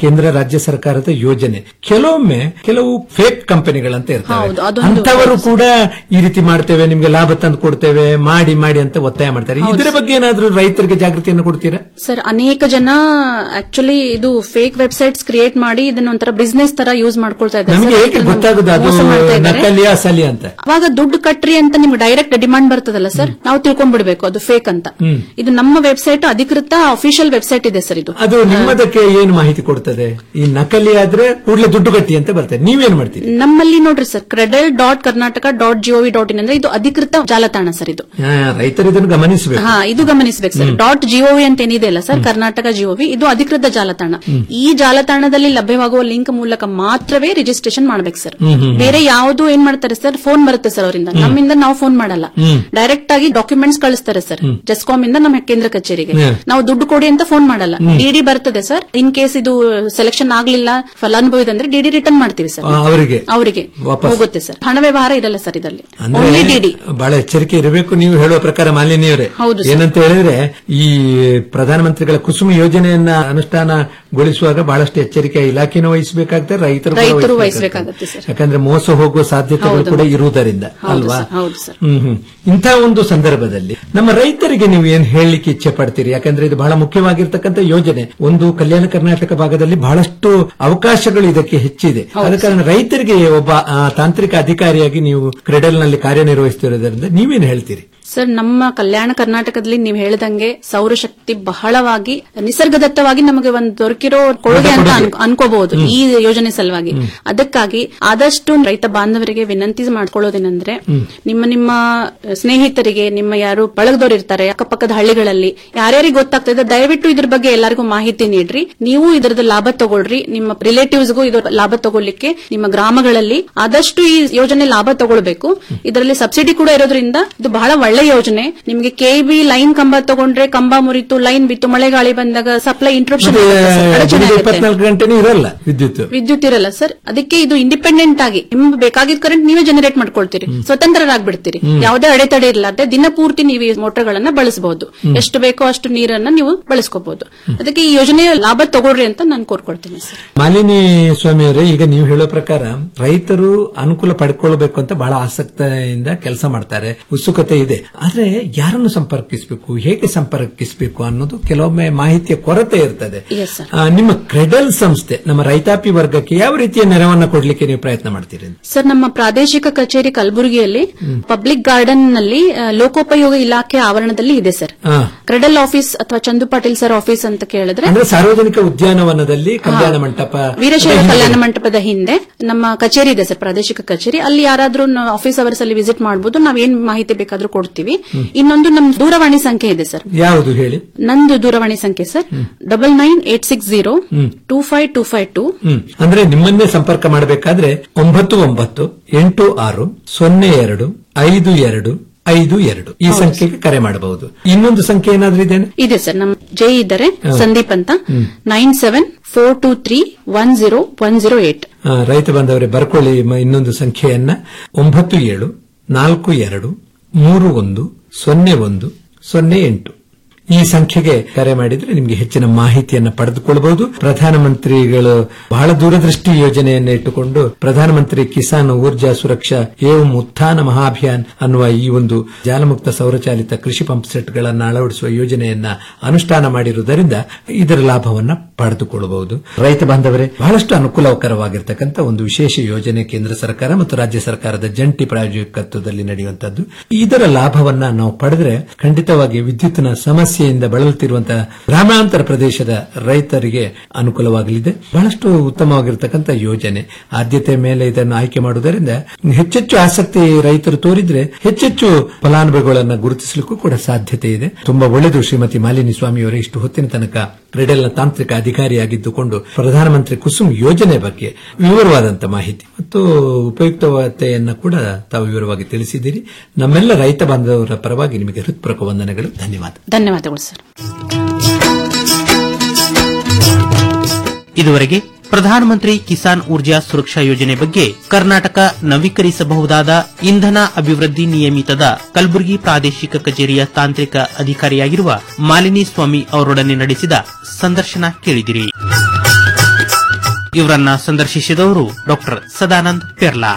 ಕೇಂದ್ರ ರಾಜ್ಯ ಸರ್ಕಾರದ ಯೋಜನೆ ಕೆಲವೊಮ್ಮೆ ಕೆಲವು ಫೇಕ್ ಕಂಪನಿಗಳಂತ ಇರ್ತವೆ ಹೌದು, ಅದೊಂದು- ಅಂತವರು ಕೂಡ ಈ ರೀತಿ ಮಾಡ್ತೇವೆ ನಿಮ್ಗೆ ಲಾಭ ತಂದು ಕೊಡ್ತೇವೆ ಮಾಡಿ ಮಾಡಿ ಅಂತ ಒತ್ತಾಯ ಮಾಡ್ತಾರೆ ಇದರ ಬಗ್ಗೆ ಏನಾದ್ರೂ ರೈತರಿಗೆ ಜಾಗೃತಿಯನ್ನು ಕೊಡ್ತೀರಾ ಸರ್ ಅನೇಕ ಜನ ಆಕ್ಚುಲಿ ಇದು ಫೇಕ್ ವೆಬ್ಸೈಟ್ಸ್ ಕ್ರಿಯೇಟ್ ಮಾಡಿ ಇದನ್ನ ಒಂಥರ ಬಿಸ್ನೆಸ್ ತರ ಯೂಸ್ ಮಾಡ್ಕೊಳ್ತಾ ಇದ್ದಾರೆ ನಮಗೆ ಸರ್. ಏಕೆ ಇದನ್ನ ಗೊತ್ತಾಗುದು ಅದು ಮೋಸ ಮಾಡ್ತಾ ಇದ್ದಾರೆ. ನಕಲಿ ಅಸಲಿ ಅಂತ ಅವಾಗ ದುಡ್ಡು ಕಟ್ರಿ ಅಂತ ನಿಮ್ಗೆ ಡೈರೆಕ್ಟ್ ಡಿಮಾಂಡ್ ಬರ್ತದಲ್ಲ ಸರ್ ನಾವು ತಿಳ್ಕೊಂಡ್ಬಿಡ್ಬೇಕು ಅದು ಫೇಕ್ ಅಂತ ಹ್ಮ್ ಇದು ನಮ್ಮ ವೆಬ್ಸೈಟ್ ಅಧಿಕೃತ ಅಫಿಷಿಯಲ್ ವೆಬ್ಸೈಟ್ ಇದೆ ಸರ್ ಇದು ಅದು ನಿಮ್ಮದಕ್ಕೆ ಏನು ಮಾಹಿತಿ ಕೊಡ್ತದೆ ಈ ನಕಲಿ ಆದ್ರೆ ಕೂಡಲೇ ದುಡ್ಡು ಕಟ್ಟಿ ಅಂತ ಬರ್ತದೆ ನೀವೇನ್ ಮಾಡ್ತೀರಿ ನಮ್ಮಲ್ಲಿ ನೋಡ್ರಿ sir KREDL dot Karnataka dot gov dot in ಅಂದ್ರೆ ಇದು ಅಧಿಕೃತ ಜಾಲತಾಣ ಸರ್ ಇದು ಆ, ರೈತರು ಇದನ್ನು ಗಮನಿಸಬೇಕು ಹಾ ಇದು ಗಮನಿಸಬೇಕು ಸರ್ ಡಾಟ್ ಜಿಒವಿ ಅಂತ ಏನಿದೆ ಅಲ್ಲ ಸರ್ ಕರ್ನಾಟಕ ಜಿಒವಿ ಇದು ಅಧಿಕೃತ ಜಾಲತಾಣ ಈ ಜಾಲತಾಣದಲ್ಲಿ ಲಭ್ಯವಾಗುವ ಲಿಂಕ್ ಮೂಲಕ ಮಾತ್ರವೇ ರಿಜಿಸ್ಟ್ರೇಷನ್ ಮಾಡ್ಬೇಕು ಸರ್ ಹ್ಮ್, ಹ್ಮ್, ಹ್ಮ್. ಬೇರೆ ಯಾವುದು ಏನ್ ಮಾಡ್ತಾರೆ ಸರ್ ಫೋನ್ ಬರುತ್ತೆ ಸರ್ ಅವರಿಂದ ನಮ್ಮಿಂದ ನಾವು ಫೋನ್ ಮಾಡಲ್ಲ ಹ್ಮ್. ಡೈರೆಕ್ಟ್ ಆಗಿ ಡಾಕ್ಯುಮೆಂಟ್ಸ್ ಕಳಿಸ್ತಾರೆ ಸರ್ ಜೆಸ್ಕಾಂ ಇಂದ ನಮ್ಮ ಕೇಂದ್ರ ಕಚೇರಿಗೆ ಹ್ಮ್. ನಾವು ದುಡ್ಡು ಕೊಡಿ ಅಂತ ಫೋನ್ ಮಾಡಲ್ಲ ಹ್ಮ್. ಡಿಡಿ ಬರ್ತದೆ ಸರ್ ಇನ್ ಕೇಸ್ ಇದು ಸೆಲೆಕ್ಷನ್ ಆಗ್ಲಿಲ್ಲ ಫಲಾನುಭವಿ ಅಂದ್ರೆ ಡಿಡಿ ರಿಟರ್ನ್ ಮಾಡ್ತೀವಿ ಸರ್ ಆ, ಅವರಿಗೆ ಅವರಿಗೆ ವಾಪಸ್. ಹೋಗುತ್ತೆ ಸರ್ ಹಣ ವ್ಯವಹಾರ ಇರಲ್ಲ ಸರ್ ಇದರಲ್ಲಿ ಅಂದ್ರೆ ಓನ್ಲಿ ಡಿಡಿ ಬಹಳ ಎಚ್ಚರಿಕೆ ಇರಬೇಕು ನೀವು ಹೇಳುವ ಪ್ರಕಾರ ಮಾಲಿನ್ಯವರೇ ಹೌದು ಸರ್. ಏನಂತ ಹೇಳಿದ್ರೆ ಈ ಪ್ರಧಾನಮಂತ್ರಿಗಳ ಕುಸುಮ ಯೋಜನೆಯನ್ನ ಅನುಷ್ಠಾನಗೊಳಿಸುವಾಗ ಬಹಳಷ್ಟು ಎಚ್ಚರಿಕೆ ಇಲಾಖೆನೂ ವಹಿಸಬೇಕಾಗ್ತದೆ ರೈತರು ಕೂಡ ರೈತರು ವಹಿಸ್ಬೇಕಾಗ್ತದೆ. ವಹಿಸಬೇಕಾಗತ್ತೆ ಸರ್ ಯಾಕಂದ್ರೆ ಮೋಸ ಹೋಗುವ ಸಾಧ್ಯತೆಗಳು ಹೌದು. ಕೂಡ ಇರುವುದರಿಂದ ಹೌದು ಅಲ್ವಾ ಸರ್, ಹೌದು ಸರ್ ಹ್ಮ್ ಹ್ಮ್ ಇಂಥ ಒಂದು ಸಂದರ್ಭದಲ್ಲಿ ನಮ್ಮ ರೈತರಿಗೆ ನೀವು ಏನ್ ಹೇಳಲಿಕ್ಕೆ ಇಚ್ಛೆ ಪಡ್ತೀರಿ ಯಾಕಂದ್ರೆ ಇದು ಬಹಳ ಮುಖ್ಯವಾಗಿರ್ತಕ್ಕಂಥ ಯೋಜನೆ ಒಂದು ಕಲ್ಯಾಣ ಕರ್ನಾಟಕ ಭಾಗದಲ್ಲಿ ಬಹಳಷ್ಟು ಅವಕಾಶಗಳು ಇದಕ್ಕೆ ಹೆಚ್ಚಿದೆ ಆದ ಕಾರಣ ರೈತರಿಗೆ ಒಬ್ಬ ಆ, ತಾಂತ್ರಿಕ ಅಧಿಕಾರಿಯಾಗಿ ನೀವು ಕ್ರೆಡಲ್ನಲ್ಲಿ ಕಾರ್ಯನಿರ್ವಹಿಸುತ್ತಿರೋದ್ರಿಂದ ನೀವೇನ್ ಹೇಳ್ತೀರಿ ಸರ್ ನಮ್ಮ ಕಲ್ಯಾಣ ಕರ್ನಾಟಕದಲ್ಲಿ ನೀವು ಹೇಳಿದಂಗೆ ಸೌರಶಕ್ತಿ ಬಹಳವಾಗಿ ನಿಸರ್ಗದತ್ತವಾಗಿ ನಮಗೆ ಒಂದು ದೊರಕಿರೋ ಕೊಡುಗೆ ಅಂತ ಅನ್ಕೊ- ಅನ್ಕೋಬಹುದು ಈ ಯೋಜನೆ ಸಲುವಾಗಿ ಅದಕ್ಕಾಗಿ ಆದಷ್ಟು ರೈತ ಬಾಂಧವರಿಗೆ ವಿನಂತಿ ಮಾಡ್ಕೊಳ್ಳೋದೇನೆಂದ್ರೆ ನಿಮ್ಮ ನಿಮ್ಮ ಸ್ನೇಹಿತರಿಗೆ ನಿಮ್ಮ ಯಾರು ಬಳಗದವ್ರು ಇರ್ತಾರೆ ಅಕ್ಕಪಕ್ಕದ ಹಳ್ಳಿಗಳಲ್ಲಿ ಯಾರ್ಯಾರಿಗೆ ಗೊತ್ತಾಗ್ತದೆ ದಯವಿಟ್ಟು ಇದ್ರ ಬಗ್ಗೆ ಎಲ್ಲರಿಗೂ ಮಾಹಿತಿ ನೀಡ್ರಿ ನೀವು ಇದರದ ಲಾಭ ತಗೊಳ್ರಿ ನಿಮ್ಮ ರಿಲೇಟಿವ್ಸ್ಗೂ ಇದು ಲಾಭ ತಗೊಳ್ಳಿಕ್ಕೆ ನಿಮ್ಮ ಗ್ರಾಮಗಳಲ್ಲಿ ಆದಷ್ಟು ಈ ಯೋಜನೆ ಲಾಭ ತಗೊಳ್ಬೇಕು ಇದರಲ್ಲಿ ಸಬ್ಸಿಡಿ ಕೂಡ ಇರೋದ್ರಿಂದ ಇದು ಬಹಳ ಒಳ್ಳೆ ಯೋಜನೆ ನಿಮಗೆ ಕೆಬಿ ಲೈನ್ ಕಂಬ ತಗೊಂಡ್ರೆ ಕಂಬ ಮುರಿತು ಲೈನ್ ಬಿತ್ತು ಮಳೆಗಾಳಿ ಬಂದಾಗ ಸಪ್ಲೈ ಇಂಟ್ರಪ್ಷನ್ ದಿನದ ಇಪ್ಪತ್ನಾಲ್ಕು ಗಂಟೆನೂ ಇರಲ್ಲ ವಿದ್ಯುತ್ ವಿದ್ಯುತ್ ಇರಲ್ಲ ಸರ್ ಅದಕ್ಕೆ ಇದು ಇಂಡಿಪೆಂಡೆಂಟ್ ಆಗಿ ನಿಮ್ಗೆ ಬೇಕಾಗಿದ್ದ ಕರೆಂಟ್ ನೀವೇ ಜನರೇಟ್ ಮಾಡ್ಕೊಳ್ತೀರಿ ಸ್ವತಂತ್ರರಾಗ್ಬಿಡ್ತೀರಿ ಯಾವುದೇ ಅಡೆತಡೆ ಇರಲಾರ್ದೆ ದಿನ ಪೂರ್ತಿ ನೀವು ಈ ಮೋಟರ್ ಗಳನ್ನ ಬಳಸಬಹುದು ಎಷ್ಟು ಬೇಕೋ ಅಷ್ಟು ನೀರನ್ನ ನೀವು ಬಳಸ್ಕೋಬಹುದು ಅದಕ್ಕೆ ಈ ಯೋಜನೆಯ ಲಾಭ ತಗೊಳ್ರಿ ಅಂತ ನಾನು ಕೋರ್ಕೊಳ್ತೀನಿ ಸರ್ ಮಾಲಿನಿ ಸ್ವಾಮಿ ಅವರೇ ಈಗ ನೀವು ಹೇಳೋ ಪ್ರಕಾರ ರೈತರು ಅನುಕೂಲ ಪಡ್ಕೊಳ್ಬೇಕು ಅಂತ ಬಹಳ ಆಸಕ್ತಿಯಿಂದ ಕೆಲಸ ಮಾಡ್ತಾರೆ ಉತ್ಸುಕತೆ ಇದೆ ಆದ್ರೆ ಯಾರನ್ನು ಸಂಪರ್ಕಿಸಬೇಕು ಹೇಗೆ ಸಂಪರ್ಕಿಸಬೇಕು ಅನ್ನೋದು ಕೆಲವೊಮ್ಮೆ ಮಾಹಿತಿಯ ಕೊರತೆ ಇರ್ತದೆ ಎಸ್ ಸರ್ ಆ, ನಿಮ್ಮ ಕ್ರೆಡಲ್ ಸಂಸ್ಥೆ ನಮ್ಮ ರೈತಾಪಿ ವರ್ಗಕ್ಕೆ ಯಾವ ರೀತಿಯ ನೆರವನ್ನ ಕೊಡ್ಲಿಕ್ಕೆ ನೀವು ಪ್ರಯತ್ನ ಮಾಡ್ತೀರಿ ಸರ್ ನಮ್ಮ ಪ್ರಾದೇಶಿಕ ಕಚೇರಿ ಕಲಬುರಗಿಯಲ್ಲಿ ಪಬ್ಲಿಕ್ ಗಾರ್ಡನ್ ನಲ್ಲಿ ಆ, ಲೋಕೋಪಯೋಗ ಇಲಾಖೆ ಆವರಣದಲ್ಲಿ ಇದೆ ಸರ್ ಆ, ಕ್ರೆಡಲ್ ಆಫೀಸ್ ಅಥವಾ ಚಂದು ಪಾಟೀಲ್ ಸರ್ ಆಫೀಸ್ ಅಂತ ಕೇಳಿದ್ರೆ ಅಂದ್ರೆ ಸಾರ್ವಜನಿಕ ಉದ್ಯಾನವನದಲ್ಲಿ ಕಲ್ಯಾಣ ಮಂಟಪ ವೀರಶೈವ ಕಲ್ಯಾಣ ಮಂಟಪದ ಹಿಂದೆ ನಮ್ಮ ಕಚೇರಿ ಇದೆ ಸರ್ ಪ್ರಾದೇಶಿಕ ಕಚೇರಿ ಅಲ್ಲಿ ಯಾರಾದ್ರೂ ಆಫೀಸ್ ಅವರ್ಸ್ ಅಲ್ಲಿ ವಿಸಿಟ್ ಮಾಡಬಹುದು ನಾವ್ ಏನ್ ಮಾಹಿತಿ ಬೇಕಾದ್ರೂ ಕೊಡ್ತೀವಿ ಇನ್ನೊಂದು ನಮ್ ದೂರವಾಣಿ ಸಂಖ್ಯೆ ಇದೆ ಸರ್ ಯಾವುದು ಹೇಳಿ ನಂದು ದೂರವಾಣಿ ಸಂಖ್ಯೆ sir double nine eight six zero ಹ್ಮ್. Two five two five two ಹ್ಮ್ ಅಂದ್ರೆ ನಿಮ್ಮನ್ನೇ ಸಂಪರ್ಕ ಮಾಡಬೇಕಾದ್ರೆ ಒಂಬತ್ತು ಒಂಬತ್ತು ಎಂಟು ಆರು ಸೊನ್ನೆ ಎರಡು ಐದು ಎರಡು ಐದು ಎರಡು ಈ ಸಂಖ್ಯೆಗೆ ಕರೆ ಮಾಡಬಹುದು ಇನ್ನೊಂದು ಸಂಖ್ಯೆ ಏನಾದ್ರೂ ಇದೆ ಇದೆ ಸರ್ ನಮ್ ಜೆ ಇದ್ದಾರೆ ಹಾ. ಸಂದೀಪ್ ಅಂತ ಹ್ಮ್. Nine seven four two three one zero one zero eight ಆ, ರೈತ ಬಾಂಧವರೇ ಬರ್ಕೊಳ್ಳಿ ಮ- ಇನ್ನೊಂದು ಸಂಖ್ಯೆಯನ್ನ ಒಂಬತ್ತು ಏಳು ನಾಲ್ಕು ಎರಡು ಮೂರು ಒಂದು ಸೊನ್ನೆ ಒಂದು ಸೊನ್ನೆ ಎಂಟು ಈ ಸಂಖ್ಯೆಗೆ ಕರೆ ಮಾಡಿದ್ರೆ ನಿಮಗೆ ಹೆಚ್ಚಿನ ಮಾಹಿತಿಯನ್ನ ಪಡೆದುಕೊಳ್ಳಬಹುದು ಪ್ರಧಾನಮಂತ್ರಿಗಳು ಬಹಳ ದೂರದೃಷ್ಟಿ ಯೋಜನೆಯನ್ನ ಇಟ್ಟುಕೊಂಡು ಪ್ರಧಾನಮಂತ್ರಿ ಕಿಸಾನ್ ಊರ್ಜಾ ಸುರಕ್ಷಾ ಏವಂ ಉತ್ಥಾನ ಮಹಾಭಿಯಾನ್ ಅನ್ನುವ ಈ ಒಂದು ಜಾಲಮುಕ್ತ ಸೌರಚಾಲಿತ ಕೃಷಿ ಪಂಪ್ ಸೆಟ್ಗಳನ್ನು ಅಳವಡಿಸುವ ಯೋಜನೆಯನ್ನ ಅನುಷ್ಠಾನ ಮಾಡಿರುವುದರಿಂದ ಇದರ ಲಾಭವನ್ನ ಪಡೆದುಕೊಳ್ಳಬಹುದು ರೈತ ಬಾಂಧವರೇ ಬಹಳಷ್ಟು ಅನುಕೂಲಕರವಾಗಿರ್ತಕ್ಕಂಥ ಒಂದು ವಿಶೇಷ ಯೋಜನೆ ಕೇಂದ್ರ ಸರ್ಕಾರ ಮತ್ತು ರಾಜ್ಯ ಸರ್ಕಾರದ ಜಂಟಿ ಪ್ರಾಯೋಜಕತ್ವದಲ್ಲಿ ನಡೆಯುವಂತದ್ದು ಇದರ ಲಾಭವನ್ನ ನಾವು ಪಡೆದ್ರೆ ಖಂಡಿತವಾಗಿ ವಿದ್ಯುತ್ನ ಸಮಸ್ಯೆಯಿಂದ ಬಳಲುತ್ತಿರುವಂತಹ ಗ್ರಾಮಾಂತರ ಪ್ರದೇಶದ ರೈತರಿಗೆ ಅನುಕೂಲವಾಗಲಿದೆ ಬಹಳಷ್ಟು ಉತ್ತಮವಾಗಿರ್ತಕ್ಕಂಥ ಯೋಜನೆ ಆದ್ಯತೆ ಮೇಲೆ ಇದನ್ನು ಆಯ್ಕೆ ಮಾಡುವುದರಿಂದ ಹೆಚ್ಚೆಚ್ಚು ಆಸಕ್ತಿ ರೈತರು ತೋರಿದ್ರೆ ಹೆಚ್ಚೆಚ್ಚು ಫಲಾನುಭವಿಗಳನ್ನ ಗುರುತಿಸಲಿಕ್ಕೂ ಕೂಡ ಸಾಧ್ಯತೆ ಇದೆ ತುಂಬಾ ಒಳ್ಳೆಯದು ಶ್ರೀಮತಿ ಮಾಲಿನಿ ಸ್ವಾಮಿಯವರೇ ಇಷ್ಟು ಹೊತ್ತಿನ ತನಕ ಕ್ರೀಡೆಲ್ನ ತಾಂತ್ರಿಕ ಅಧಿಕಾರಿಯಾಗಿದ್ದುಕೊಂಡು ಪ್ರಧಾನಮಂತ್ರಿ ಕುಸುಮ್ ಯೋಜನೆ ಬಗ್ಗೆ ವಿವರವಾದಂತ ಮಾಹಿತಿ ಮತ್ತು ಉಪಯುಕ್ತತೆಯನ್ನ ಕೂಡ ತಾವು ವಿವರವಾಗಿ ತಿಳಿಸಿದ್ದೀರಿ ನಮ್ಮೆಲ್ಲ ರೈತ ಬಾಂಧವರ ಪರವಾಗಿ ನಿಮಗೆ ಹೃತ್ಪೂರ್ವಕ ವಂದನೆಗಳು ಧನ್ಯವಾದ ಧನ್ಯವಾದಗಳು ಸರ್ ಇದುವರೆಗೆ ಪ್ರಧಾನಮಂತ್ರಿ ಕಿಸಾನ್ ಊರ್ಜಾ ಸುರಕ್ಷಾ ಯೋಜನೆ ಬಗ್ಗೆ ಕರ್ನಾಟಕ ನವೀಕರಿಸಬಹುದಾದ ಇಂಧನ ಅಭಿವೃದ್ಧಿ ನಿಯಮಿತದ ಕಲಬುರಗಿ ಪ್ರಾದೇಶಿಕ ಕಚೇರಿಯ ತಾಂತ್ರಿಕ ಅಧಿಕಾರಿಯಾಗಿರುವ ಮಾಲಿನಿ ಸ್ವಾಮಿ ಅವರೊಡನೆ ನಡೆಸಿದ ಸಂದರ್ಶನ ಕೇಳಿದಿರಿ ಇವರನ್ನ ಸಂದರ್ಶಿಸಿದವರು ಡಾಕ್ಟರ್ ಸದಾನಂದ್ ಪೆರ್ಲಾ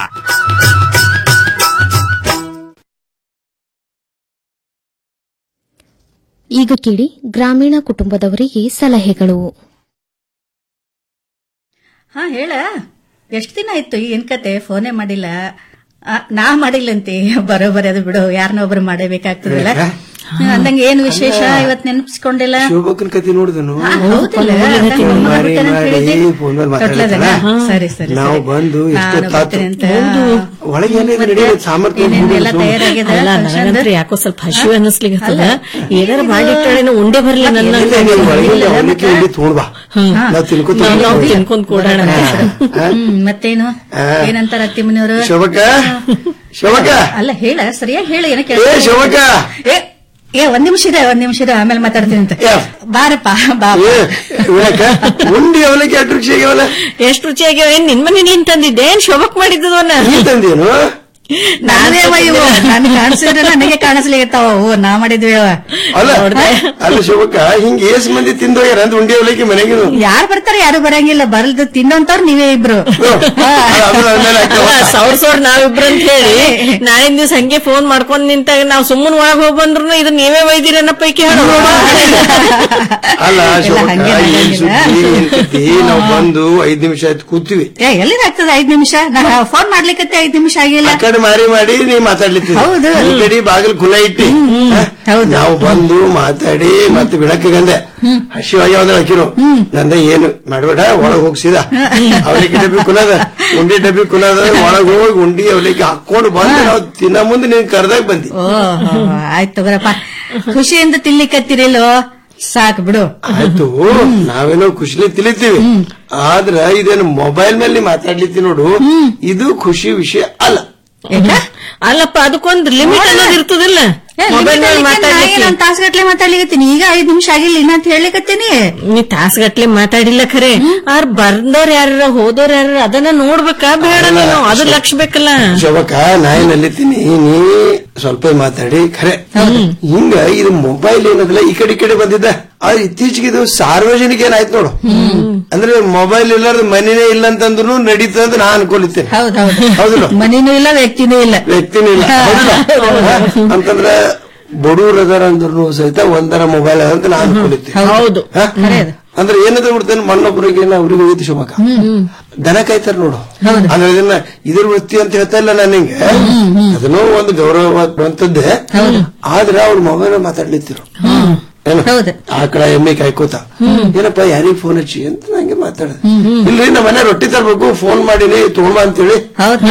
ಈಗ ಕೇಳಿ ಗ್ರಾಮೀಣ ಕುಟುಂಬದವರಿಗೆ ಸಲಹೆಗಳು ಹಾ ಹೇಳ ಎಷ್ಟ್ ದಿನ ಆಯ್ತು ಏನ್ ಕತೆ ಫೋನೇ ಮಾಡಿಲ್ಲ ಆ, ನಾ ಮಾಡಿಲ್ಲಂತೆ ಬರೋಬರಿ ಅದು ಬಿಡು ಯಾರನ್ನ ಒಬ್ರು ಮಾಡಬೇಕಾಗ್ತದಲ್ಲ ಅಂದಂಗೆ ಏನ್ ವಿಶೇಷ ಇವತ್ ನೆನಪಿಸ್ಕೊಂಡಿಲ್ಲ ಶಿವಭಕ್ತನ ಕತೆ ನೋಡಿದನು ಆ, ಹೌದಲ್ಲ? ಅಂದಂಗೆ ಫೋನ್ ಮಾಡ್ಬಿಟ್ಟೆ ಅಂತ ಹೇಳಿದ್ದೆ. ಫೋನ್ ಮೇಲೆ ತೊಟ್ಲದಲ್ಲ? ಮಾತಾಡ್ತಾನ ಸರಿ ಸರಿ ನಾವು ಸರಿ. ಬಂದು ನಾನು ಎಷ್ಟೊತ್ತಾತು ಬರ್ತೀನಿ ಅಂತ. ಒಳಗೆ ಏನಿದೆ ನಡಿ ಸಾಮರ್ಥ್ಯ ಏನೇನೆಲ್ಲ ತಯಾರಾಗಿದೆ ಅಲ್ಲ function ನನಗಂತೂ ದು? ಯಾಕೋ ಸ್ವಲ್ಪ ಹಸಿವು ಹಾ? ಅನ್ನಿಸ್ಲಿಕ್ಕತ್ತದ ಅಲ್ಲ, ಏನಾರ ಮಾಡಿಟ್ಟಾಳೇನೋ ಉಂಡೆ ಬರ್ಲಿ ನನ್ನ ಒಳಗಿಂದ ಅವಲಕ್ಕಿ ಉಂಡಿ ತಗೊಂಡ್ ಬಾ ನಾವು ತಿನ್ಕೋತ ನಾವು ತಿನ್ಕೊಂಡ್ ಕೊಡೋಣ ಹ್ಮ್ ಮತ್ತೇನು ಏನಂತಾರ ಅತ್ತಿ ಮನೆಯವರು ಶೋಭಕ್ಕ ಶೋಭಕ್ಕ ಅಲ್ಲ ಹೇಳ ಸರಿಯಾಗಿ ಹೇಳ ಏನ ಏ ಶೋಭಕ್ಕ ಏ ಏ ಒಂದ್ ನಿಮಿಷ ಇದೆ ಒಂದ್ ನಿಮಿಷ ಇದೆ ಆಮೇಲೆ ಮಾತಾಡ್ತೀನಿ ಅಂತ ಬಾರಪ್ಪ ಬಾ ಏ ಇವಳಕ್ಕ ಉಂಡಿ ಅವಲಕ್ಕಿ ಅಷ್ಟು ರುಚಿ ಆಗ್ಯಾವಲ್ಲ ಎಷ್ಟು ರುಚಿಯಾಗ್ಯಾವ ಏನ್ ನಿನ್ ಮನೇಲಿ ತಂದಿದ್ದೆ ಏನ್ ಶೋಭಕ್ ಮಾಡಿದ್ದವನ್ನ ನೀ ತಂದೇನು ನಾನೇ ಇವು ನನ್ ಕಾಣಿಸಿದ್ರೆ ನನಗೆ ಕಾಣಿಸ್ಲಿಕತ್ತಾವ ಅವು ನಾ ಮಾಡಿದ್ವಿ ಅವ. ಅಲ್ಲ ಅಲ್ಲ ಶೋಭಕ್ಕ ಹಿಂಗ ಏಸ್ ಮಂದಿ ತಿಂದೋಗ್ಯಾರ ಅಂತ ಉಂಡಿ ಅವಲಕ್ಕಿ ಮನೆಗಿದು ಯಾರ್ ಬರ್ತಾರೆ ಯಾರು ಬರಂಗಿಲ್ಲ ಬರಲ್ದು ತಿನ್ನೋಂತವ್ರು ನೀವೇ ಇಬ್ರು ಸೌರ್ ಸೌರ್ ನಾವಿಬ್ರು ಅಂತ ಹೇಳಿ ನಾಳಿನ ದಿವ್ಸ ಹಂಗೆ ಫೋನ್ ಮಾಡ್ಕೊಂಡ್ ನಿಂತಾಗ ನಾವ್ ಸುಮ್ಮನ್ ಒಳಗ್ ಹೋಗ್ ಬಂದ್ರು ಇದು ನೀವೇ ಒಯ್ದಿರನ್ನ ಪೈಕಿ ಹೇಳೋ ಅಲ್ಲ ಶೋಭಕ್ಕ ಹಂಗೆ ಏನ್ ಮಾಡಂಗಿಲ್ಲ. ಸುದ್ದಿ ಏನ್ ಕತಿ ನಾವು ಬಂದು ಐದ್ ನಿಮಿಷ ಆಯ್ತು ಕೂತೀವಿ ಏ ಎಲ್ಲಿದಾಗ್ತದೆ ಐದ್ ನಿಮಿಷ ನಾ ಫೋನ್ ಮಾಡ್ಲಿಕ್ಕೆ ಐದ್ ನಿಮಿಷ ಆಗಿಲ್ಲ ಆ ಕಡೆ ಮಾರಿ ಮಾಡಿ ನೀ ಮಾತಾಡ್ಲಿತ್ತಿ ಹೌದು. ಈ ಕಡೆ ಬಾಗಿಲು ಖುಲ್ಲ ಇಟ್ಟಿ ಹ? ನಾವು ಬಂದು ಮಾತಾಡಿ ಮತ್ತೆ ಬಿಡಕ್ಕೆ ಗಂದೆ ಹಸಿವಾಗಿ ಯಾವ್ದು ಹಾಕಿರು ನಂದ ಏನು ಮಾಡಬೇಡ ಒಳಗ್ ಹೋಗ್ಸಿದ ಅವಲಿಕ್ಕೆ ಡಬ್ಬಿ ಕುಲದ ಉಂಡಿ ಡಬ್ಬಿ ಕುಲದ ಒಳಗ್ ಹೋಗಿ ಉಂಡಿ ಅವಲಿಕ್ಕೆ ಹಾಕೊಂಡು ಬಂದು ನಾವು ತಿನ್ನ ಮುಂದೆ ನೀನ್ ಕರ್ದಾಗ ಬಂದಿ ಓ ಆಯ್ತು ತಗೋರಪ್ಪ ಖುಷಿಯಿಂದ ತಿನ್ಲಿಕ್ಕತ್ತಿರಿಲ್ಲೋ ಸಾಕು ಬಿಡು ಆಯ್ತು ನಾವೇನೋ ಖುಷಿಲಿ ತಿಳಿತೀವಿ ಆದ್ರ ಇದೇನು ಮೊಬೈಲ್ ಮೇಲೆ ನೀ ಮಾತಾಡ್ಲಿತ್ತಿ ನೋಡು ಇದು ಖುಷಿ ವಿಷಯ ಅಲ್ಲ ಅಲ್ಲಪ್ಪ ಅದಕ್ಕೊಂದು ಲಿಮಿಟ್ ಅನ್ನೋದು ಇರ್ತದಿಲ್ಲ ಮೊಬೈಲ್ ಮೇಲೆ ಮಾತಾಡ್ಲಿಕ್ಕೆ ನಾನು ತಾಸುಗಟ್ಲೆ ಮಾತಾಡ್ಲಿಕತ್ತೀನಿ ಈಗ ಐದ್ ನಿಮಿಷ ಆಗಿಲ್ಲ ಇನ್ನ ಅಂತ ಹೇಳಿಕತ್ತೀನಿ ನೀ ತಾಸ್ಗಟ್ಲೆ ಮಾತಾಡಿಲ್ಲ ಖರೆ ಆರ್ ಬಂದವ್ರ ಯಾರ ಹೋದವ್ರ ಯಾರ ಅದನ್ನ ನೋಡ್ಬೇಕಾ ಬೇಡ ನೀನು ಅದು ಲಕ್ಷ ಬೇಕಲ್ಲ ಶೋಭಕ್ಕ ನಾ ಏನ್ ಅಲ್ಲಿತ್ತೀನಿ ನೀ ಸ್ವಲ್ಪ ಮಾತಾಡಿ ಖರೆ ಹಿಂಗ ಇದು ಮೊಬೈಲ್ ಏನದಲ್ಲ ಈ ಕಡೆ ಈ ಕಡೆ ಬಂದಿದ್ದ ಆದ್ರೆ ಇತ್ತೀಚೆಗೆ ಇದು ಸಾರ್ವಜನಿಕ ಏನಾಯ್ತು ನೋಡು ಅಂದ್ರೆ ಮೊಬೈಲ್ ಇಲ್ಲಾರ್ದ ಮನೇನೇ ಇಲ್ಲ ಅಂತಂದ್ರು ನಡೀತದೆ ಅಂತ ನಾ ಅನ್ಕೊಳಿತ್ತೇನೆ ಹೌದೌದು ಹೌದಿಲ್ಲ ಮನಿನೂ ಇಲ್ಲ ವ್ಯಕ್ತಿನೂ ಇಲ್ಲ ವ್ಯಕ್ತಿನೂ ಇಲ್ಲ ಹೌದಿಲ್ಲ? ಹ? ಅಂತಂದ್ರ ಬಡವ್ರ ಅದಾರ ಅಂದ್ರೂ ಸಹಿತ ಒಂದರ ಮೊಬೈಲ್ ಅದ ಅಂತ ನಾ ಅನ್ಕೊಳಿತ್ತೇನೆ ಹೌದು ಹ? ಅಂದ್ರೆ ಏನದ ಬಿಡ್ತೇನೆ ಮಣ್ಣೊಬ್ಬರಿಗೆ ಅವ್ರಿಗೆ ಹೋಗಿತ್ತು ಶೋಭಕ್ಕ ದನ ಕಾಯ್ತಾರ ನೋಡು ಅಂದ್ರೆ ಇದನ್ನ ಇದ್ರ ವೃತ್ತಿ ಅಂತ ಹೇಳ್ತಾ ಇಲ್ಲ ನಾನು ನಿಂಗೆ ಅದನ್ನೂ ಒಂದು ಗೌರವವಂತದ್ದೇ ಆದ್ರೆ ಅವ್ರ ಮೊಬೈಲ್ ಮಾತಾಡ್ಲಿತ್ತಿರು ಏನು ಆಕಳ ಎಮ್ಮೆ ಕಾಯ್ಕೋತ ಏನಪ್ಪ ಯಾರಿಗ್ ಫೋನ್ ಹಚ್ಚಿ ಅಂತ ನಂಗೆ ಮಾತಾಡ ಇಲ್ರಿ ನಮ್ಮ ಮನೆ ರೊಟ್ಟಿ ತರ್ಬೇಕು ಫೋನ್ ಮಾಡಿನಿ ತಗೊಂಬ ಅಂತೇಳಿ ಹೌದ್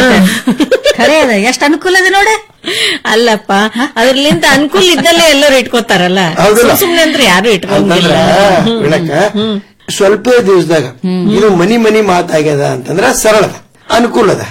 ಖರೆ ಅದ ಎಷ್ಟ್ ಅನುಕೂಲ ಅದ ನೋಡ ಅಲ್ಲಪ್ಪ ಅದ್ರಲಿಂದ ಅನುಕೂಲ ಇದ್ದಲ್ಲೇ ಎಲ್ಲರೂ ಇಟ್ಕೋತಾರಲ್ಲ ಹೌದಲ್ಲ? ಸುಮ್ ಸುಮ್ನೆ ಅಂದ್ರೆ ಯಾರು ಇಟ್ಕೊಂಗಿಲ್ಲ ಅಂತಂದ್ರ ವಿಳಕ ಸ್ವಲ್ಪ ದಿವಸದಾಗ ಇದು ಮನಿ ಮನಿ ಮಾತಾಗ್ಯದ ಅಂತಂದ್ರ ಸರಳದ ಅನುಕೂಲದ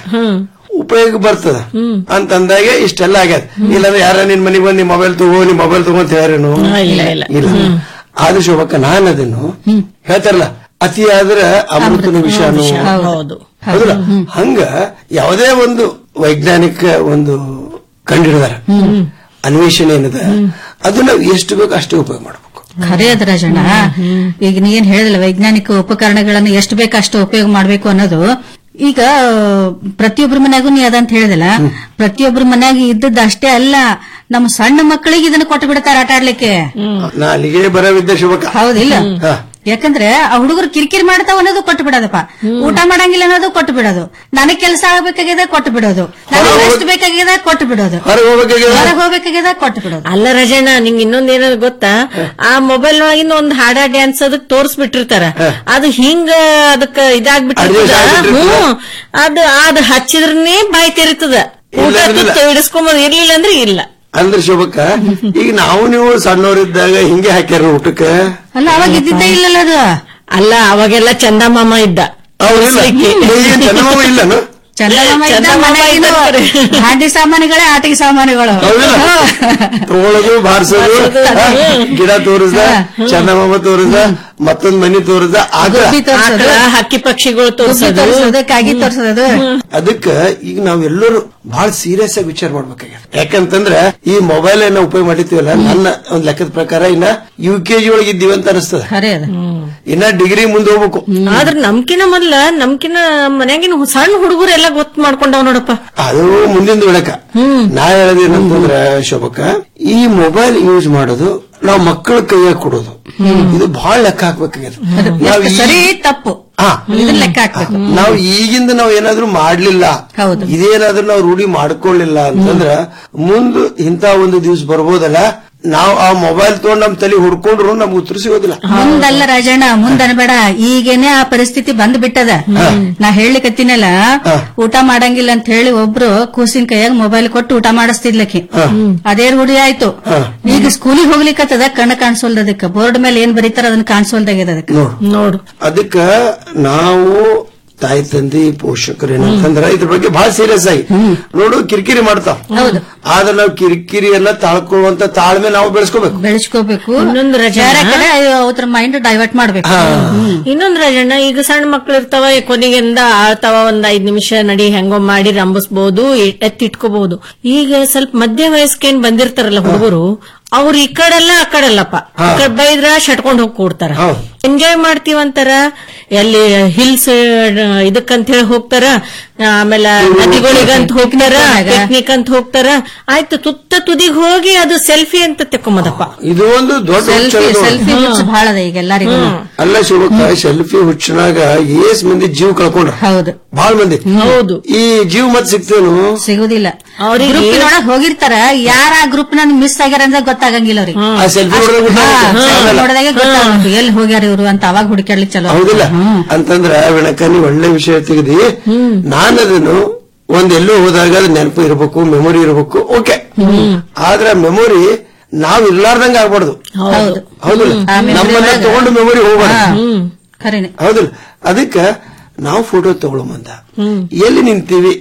ಉಪಯೋಗ ಬರ್ತದ ಅಂತಂದಾಗ ಇಷ್ಟೆಲ್ಲ ಆಗ್ಯದ ಇಲ್ಲಾಂದ್ರೆ ಯಾರ ನಿನ್ ಮನಿಗ್ ಬಂದ್ ನಿಮ್ ಮೊಬೈಲ್ ತಗೋ ನಿಮ್ ಮೊಬೈಲ್ ತಗೋ ಅಂತ ಯಾರೇನು ಇಲ್ಲ ಇಲ್ಲ ಇಲ್ಲ ಆದ್ರೆ ಶೋಭಕ್ಕ ನಾನು ಅದನ್ನು ಹೇಳ್ತಾರಲ್ಲ ಅತಿ ಆದ್ರ ಅಮೃತನ ವಿಷಾನು ಹೌದು ಹೌದಲ್ಲ ಹಂಗ ಯಾವುದೇ ಒಂದು ವೈಜ್ಞಾನಿಕ ಒಂದು ಕಂಡಿಡಿದಾರ ಅನ್ವೇಷಣೆ ಏನದ ಅದನ್ನ ಎಷ್ಟು ಬೇಕು ಅಷ್ಟೇ ಉಪಯೋಗ ಮಾಡಬೇಕು ಖರೆ ಅದ ರಾಜಣ್ಣ ಈಗ ನೀ ಏನ್ ಹೇಳಿದಿಲ್ಲ ವೈಜ್ಞಾನಿಕ ಉಪಕರಣಗಳನ್ನು ಎಷ್ಟು ಬೇಕು ಅಷ್ಟು ಉಪಯೋಗ ಮಾಡ್ಬೇಕು ಅನ್ನೋದು ಈಗ ಪ್ರತಿಯೊಬ್ಬರ ಮನ್ಯಾಗೂ ನೀ ಅದಂತ ಹೇಳಿದಿಲ್ಲ ಪ್ರತಿಯೊಬ್ಬರ ಮನ್ಯಾಗ ಇದ್ದದ್ದು ಅಷ್ಟೇ ಅಲ್ಲ ನಮ್ಮ ಸಣ್ಣ ಮಕ್ಕಳಿಗೆ ಇದನ್ನ ಕೊಟ್ಟು ಬಿಡ್ತಾರ ಆಟ ಆಡ್ಲಿಕ್ಕೆ ನಾ ಅಲ್ಲಿಗೆ ಬರವಿದ್ದೆ ಶುಭಕ ಹೌದಿಲ್ಲ ಹಾ. ಯಾಕಂದ್ರೆ ಆ ಹುಡುಗರು ಕಿರಿಕಿರಿ ಮಾಡ್ತಾವ ಅನ್ನೋದು ಕೊಟ್ಟು ಬಿಡೋದಪ್ಪ ಊಟ ಮಾಡಂಗಿಲ್ಲ ಅನ್ನೋದು ಕೊಟ್ಟು ಬಿಡೋದು ನನಗ್ ಕೆಲಸ ಆಗ್ಬೇಕಾಗಿದೆ ಕೊಟ್ಟು ಬಿಡೋದು ನನಗ್ ರೆಸ್ಟ್ ಬೇಕಾಗಿದೆ ಕೊಟ್ಟು ಬಿಡೋದು ಹೊರಗೆ ಹೋಗ್ಬೇಕಾಗ್ಯದ ಹೊರಗೆ ಹೋಗ್ಬೇಕಾಗಿದೆ ಕೊಟ್ಟು ಬಿಡೋದು ಅಲ್ಲ ರಜಣ್ಣ ನಿಂಗ್ ಇನ್ನೊಂದ್ ಏನಾದ್ರು ಗೊತ್ತಾ ಆ ಮೊಬೈಲ್ ಒಳಗಿನ ಒಂದ್ ಹಾಡ ಡ್ಯಾನ್ಸ್ ಅದಕ್ ತೋರ್ಸ್ಬಿಟ್ಟಿರ್ತಾರ ಅದು ಹಿಂಗ ಅದಕ್ಕ ಇದಾಗ್ಬಿಟ್ಟಿರ್ತದ Adjust ಆಗ್ಬಿಟ್ಟಿರ್ತದ. ಹ್ಮ್ ಅದು ಅದ್ ಹಚ್ಚಿದ್ರನೇ ಬಾಯಿ ತೆರಿತದ ಊಟ ಇಲ್ಲಂದ್ರಿಲ್ಲ. ತುತ್ತು ಹಿಡಿಸ್ಕೊಂಬದ್ ಇರ್ಲಿಲ್ಲ ಅಂದ್ರೆ ಇಲ್ಲ ಅಂದ್ರೆ ಶೋಭಕ್ಕ ಈಗ ನಾವು ನೀವು ಸಣ್ಣವರಿದ್ದಾಗ ಹಿಂಗೆ ಹಾಕ್ಯಾರ ಊಟಕ್ಕೆ ಅಲ್ಲ ಅವಾಗ ಇದ್ದಿದ್ದೇ ಇಲ್ಲಲ್ಲ ಅದು ಅಲ್ಲ ಅವಾಗೆಲ್ಲ ಚಂದಮಾಮ ಇದ್ದ ಅವ್ರಿಲ್ಲ ಏನ್ ಚಂದಮಾಮ ಇಲ್ಲನು ಚಂದಮಾಮ ಇದ್ದ ಚಂದಮಾಮ ಮನೆಗಿನ ಇದ್ದಾರೆ. ಹಾಂಡಿ ಸಾಮಾನುಗಳೇ ಆಟಿಕೆ ಸಾಮಾನುಗಳು ಹೌದಿಲ್ಲ? ತಗೊಳ್ಳೋದು ಬಾರ್ಸೋದು ಬಾರ್ಸೋದು, ಹಾ, ಹ್ಮ್. ಗಿಡ ತೋರಿಸ್ದ ಚಂದಮಾಮ ತೋರಿಸ್ದ ಮತ್ತೊಂದ್ ಮನಿ ತೋರಿದ ಆಕಳ ಆಕಳ, ಹಕ್ಕಿ ಪಕ್ಷಿಗಳು ತೋರಿಸೋದು ಕಾಗಿ ತೋರ್ಸೋದು ಅದಕ್ಕ ಈಗ ನಾವೆಲ್ಲರೂ ಬಹಳ ಸೀರಿಯಸ್ ಆಗಿ ವಿಚಾರ ಮಾಡ್ಬೇಕಾಗ್ಯದ ಯಾಕಂತಂದ್ರ ಈ ಮೊಬೈಲ್ ಏನ ಉಪಯೋಗ ಮಾಡಿರ್ತೀವಲ್ಲ ನನ್ನ ಒಂದ್ ಲೆಕ್ಕದ ಪ್ರಕಾರ ಇನ್ನ ಯು ಕೆ ಜಿ ಒಳಗೆ ಇದ್ದೀವಿ ಅಂತ ಅನಿಸ್ತದ ಖರೆ ಅದ ಇನ್ನ ಡಿಗ್ರಿ ಮುಂದೆ ಹೋಗ್ಬೇಕು ಆದ್ರ ನಮ್ಕಿನ ಮೊದ್ಲ ನಮ್ಕಿನ ಮನ್ಯಾಗಿನ ಸಣ್ಣ ಹುಡುಗರು ಎಲ್ಲ ಗೊತ್ತು ಮಾಡ್ಕೊಂಡವ್ ನೋಡಪ್ಪ ಅದು ಮುಂದಿನ ಬೆಳಕ ನಾ ಹೇಳೋದೇನಂತಂದ್ರ ಶೋಭಕ್ಕ ಈ ಮೊಬೈಲ್ ಯೂಸ್ ಮಾಡೋದು ನಾವು ಮಕ್ಕಳ ಕೈಯಾಗ ಕೊಡೋದು ಇದು ಬಹಳ ಲೆಕ್ಕ ಹಾಕ್ಬೇಕಾಗ್ಯದ ನಾವ್ ಈ- ಸರಿ ತಪ್ಪು ಹಾ. ಇದನ್ನ ಲೆಕ್ಕ ಹಾಕ್ಬೇಕು ನಾವು ಈಗಿಂದ ನಾವು ಏನಾದ್ರೂ ಮಾಡ್ಲಿಲ್ಲ ಇದೇನಾದ್ರೂ ನಾವು ರೂಢಿ ಮಾಡ್ಕೊಳ್ಳಿಲ್ಲ ಅಂತಂದ್ರ ಮುಂದ್ ಇಂತ ಒಂದು ದಿವ್ಸ ಬರ್ಬೋದಲ್ಲ ನಾವು ಆ ಮೊಬೈಲ್ ತಗೊಂಡ್ ನಮ್ ತಲೆ ಹುಡ್ಕೊಂಡ್ರು ನಮ್ಗೆ ಉತ್ತರ ಸಿಗೋದಿಲ್ಲ ಮುಂದಲ್ಲ ರಾಜಣ್ಣ ಮುಂದ್ ಅನ್ಬೇಡ ಈಗೇನೆ ಆ ಪರಿಸ್ಥಿತಿ ಬಂದ್ ಬಿಟ್ಟದ ನಾ ಹೇಳಿಕತ್ತೀನಲ್ಲ ಊಟ ಮಾಡಂಗಿಲ್ಲ ಅಂತ ಹೇಳಿ ಒಬ್ರು ಕೂಸಿನ ಕೈಯಾಗ ಮೊಬೈಲ್ ಕೊಟ್ಟು ಊಟ ಮಾಡಿಸ್ತಿದ್ಲಕ್ಕಿ ಅದೇ ರೂಢಿ ಆಯ್ತು ಈಗ ಸ್ಕೂಲಿಗೆ ಹೋಗ್ಲಿಕ್ಕತ್ತದ ಕಣ್ಣು ಕಾಣಿಸೋಲ್ದ ಅದಕ್ಕೆ ಬೋರ್ಡ್ ಮೇಲೆ ಏನ್ ಬರೀತಾರ ಅದನ್ನ ಕಾಣಿಸೋಲ್ದಾಗ್ಯದ ಅದಕ್ಕೆ ನೋಡು ನೋಡು ಅದಕ್ಕ ನಾವು ತಾಯಿ ತಂದೆ ಪೋಷಕರು ಏನಂತಂದ್ರ ಇದ್ರ ಬಗ್ಗೆ ಬಹಳ ಸೀರಿಯಸ್ ಆಗಿ ನೋಡು ಕಿರಿಕಿರಿ ಮಾಡ್ತಾವ ಆದ್ರೆ ನಾವು ಕಿರಿಕಿರಿಯನ್ನ ತಾಳ್ಕೊಳ್ಳುವಂತ ತಾಳ್ಮೆ ನಾವು ಬೆಳೆಸ್ಕೋಬೇಕು ಬೆಳೆಸ್ಕೋಬೇಕು ಇನ್ನೊಂದು ರಜಾ ಬೇರೆ ಕಡೆ ಅವ್ರ ಮೈಂಡ್ ಡೈವರ್ಟ್ ಮಾಡ್ಬೇಕು ಇನ್ನೊಂದ್ ರಾಜಣ್ಣ ಈಗ ಸಣ್ಣ ಮಕ್ಳು ಇರ್ತಾವ ಕೊನೆಗಿಂದ ಆಳ್ತಾವ ಒಂದ್ ಐದ್ ನಿಮಿಷ ನಡಿ ಹೆಂಗೋ ಮಾಡಿ ರಂಬಿಸ್ಬಹುದು ಎತ್ತಿಟ್ಕೋಬಹುದು ಈಗ ಸ್ವಲ್ಪ ಮಧ್ಯ ವಯಸ್ಕೇನ್ ಬಂದಿರ್ತಾರಲ್ಲ ಹುಡುಗರು ಅವ್ರು ಈ ಕಡೆಲ್ಲ ಆ ಕಡೆಲ್ಲಪ್ಪ ಈ ಕಡೆ ಬೈದ್ರ ಶಟ್ಕೊಂಡ್ ಹೋಗಿ ಕೂಡ್ತಾರ ಎಂಜಾಯ್ ಮಾಡ್ತೀವಂತಾರ ಎಲ್ಲಿ ಹಿಲ್ಸ್ ಇದಕ್ಕಂತ ಹೇಳಿ ಹೋಗ್ತಾರ ಆಮೇಲೆ ನದಿಗಳಿಗಂತ ಹೋಗ್ತಾರ ಪಿಕ್ನಿಕ್ ಅಂತ ಹೋಗ್ತಾರ ಆಯ್ತು ತುತ್ತ ತುದಿಗ್ ಹೋಗಿ ಅದು ಸೆಲ್ಫಿ ಅಂತ ತೆಕ್ಕೊಂಬದಪ್ಪ ಇದು ಒಂದು ದೊಡ್ಡ ಹುಚ್ಚ ಸೆಲ್ಫಿ ಇದು. ಸೆಲ್ಫಿ ಹುಚ್ಚು ಬಹಳ ಅದ ಈಗ ಎಲ್ಲರಿಗೂ ಅಲ್ಲ ಶಿವಕ್ಕ ಸೆಲ್ಫಿ ಹುಚ್ಚನಾಗ ಏಸ್ ಮಂದಿ ಜೀವ ಕಳ್ಕೊಂಡ್ರ ಹೌದು ಬಹಳ ಮಂದಿ ಹೌದು ಈ ಜೀವ ಮತ್ ಸಿಗ್ತೇನು ಸಿಗುದಿಲ್ಲ ಗ್ರೂಪ್ ಒಳಗ್ ಹೋಗಿರ್ತಾರ ಯಾರ ಆ ಗ್ರೂಪ್ ನ ಮಿಸ್ ಆಗ್ಯಾರ ಅಂತ ಗೊತ್ತಾಗಂಗಿಲ್ಲ ಅವ್ರಿಗೆ ಆ selfie ನೋಡಿದಾಗ ಗೊತ್ತಾಗುತ್ತೆ. ಹಾ, ನೋಡಿದಾಗ ಗೊತ್ತಾಗುತ್ತೆ ಎಲ್ಲಿ ಹೋಗ್ಯಾರ ಇವ್ರು ಅಂತ ಅವಾಗ ಹುಡುಕಾಡ್ಲಿಕ್ಕೆ ಚಲೋ ಹೌದಿಲ್ಲ ಅಂತಂದ್ರ ವಿಣಕ ನೀ ಒಳ್ಳೆ ವಿಷಯ ತೆಗೆದಿ ನಾನು ಅದನ್ನು ಒಂದ್ ಎಲ್ಲೋ ಹೋದಾಗ ಅದು ನೆನಪು ಇರಬೇಕು ಮೆಮೊರಿ ಇರಬೇಕು ಓಕೆ ಆದ್ರೆ ಮೆಮೊರಿ ನಾವ್ ಇರ್ಲಾರ್ದಂಗ ಆಗ್ಬಾರ್ದು ಹೌದು ಹೌದಿಲ್ಲ ಆ memory ನಮ್ಮನ್ನ ಒಳಗ- ತಗೊಂಡು ಮೆಮೊರಿ ಹೋಗ್ಬಾರ್ದು ಖರೇನೆ ಹೌದಿಲ್ಲ ಅದಕ್ಕ ನಾವು ಫೋಟೋ ತಗೊಳ್ಳೋ ಮುಂದ ಎಲ್ಲಿ ನಿಂತೀವಿ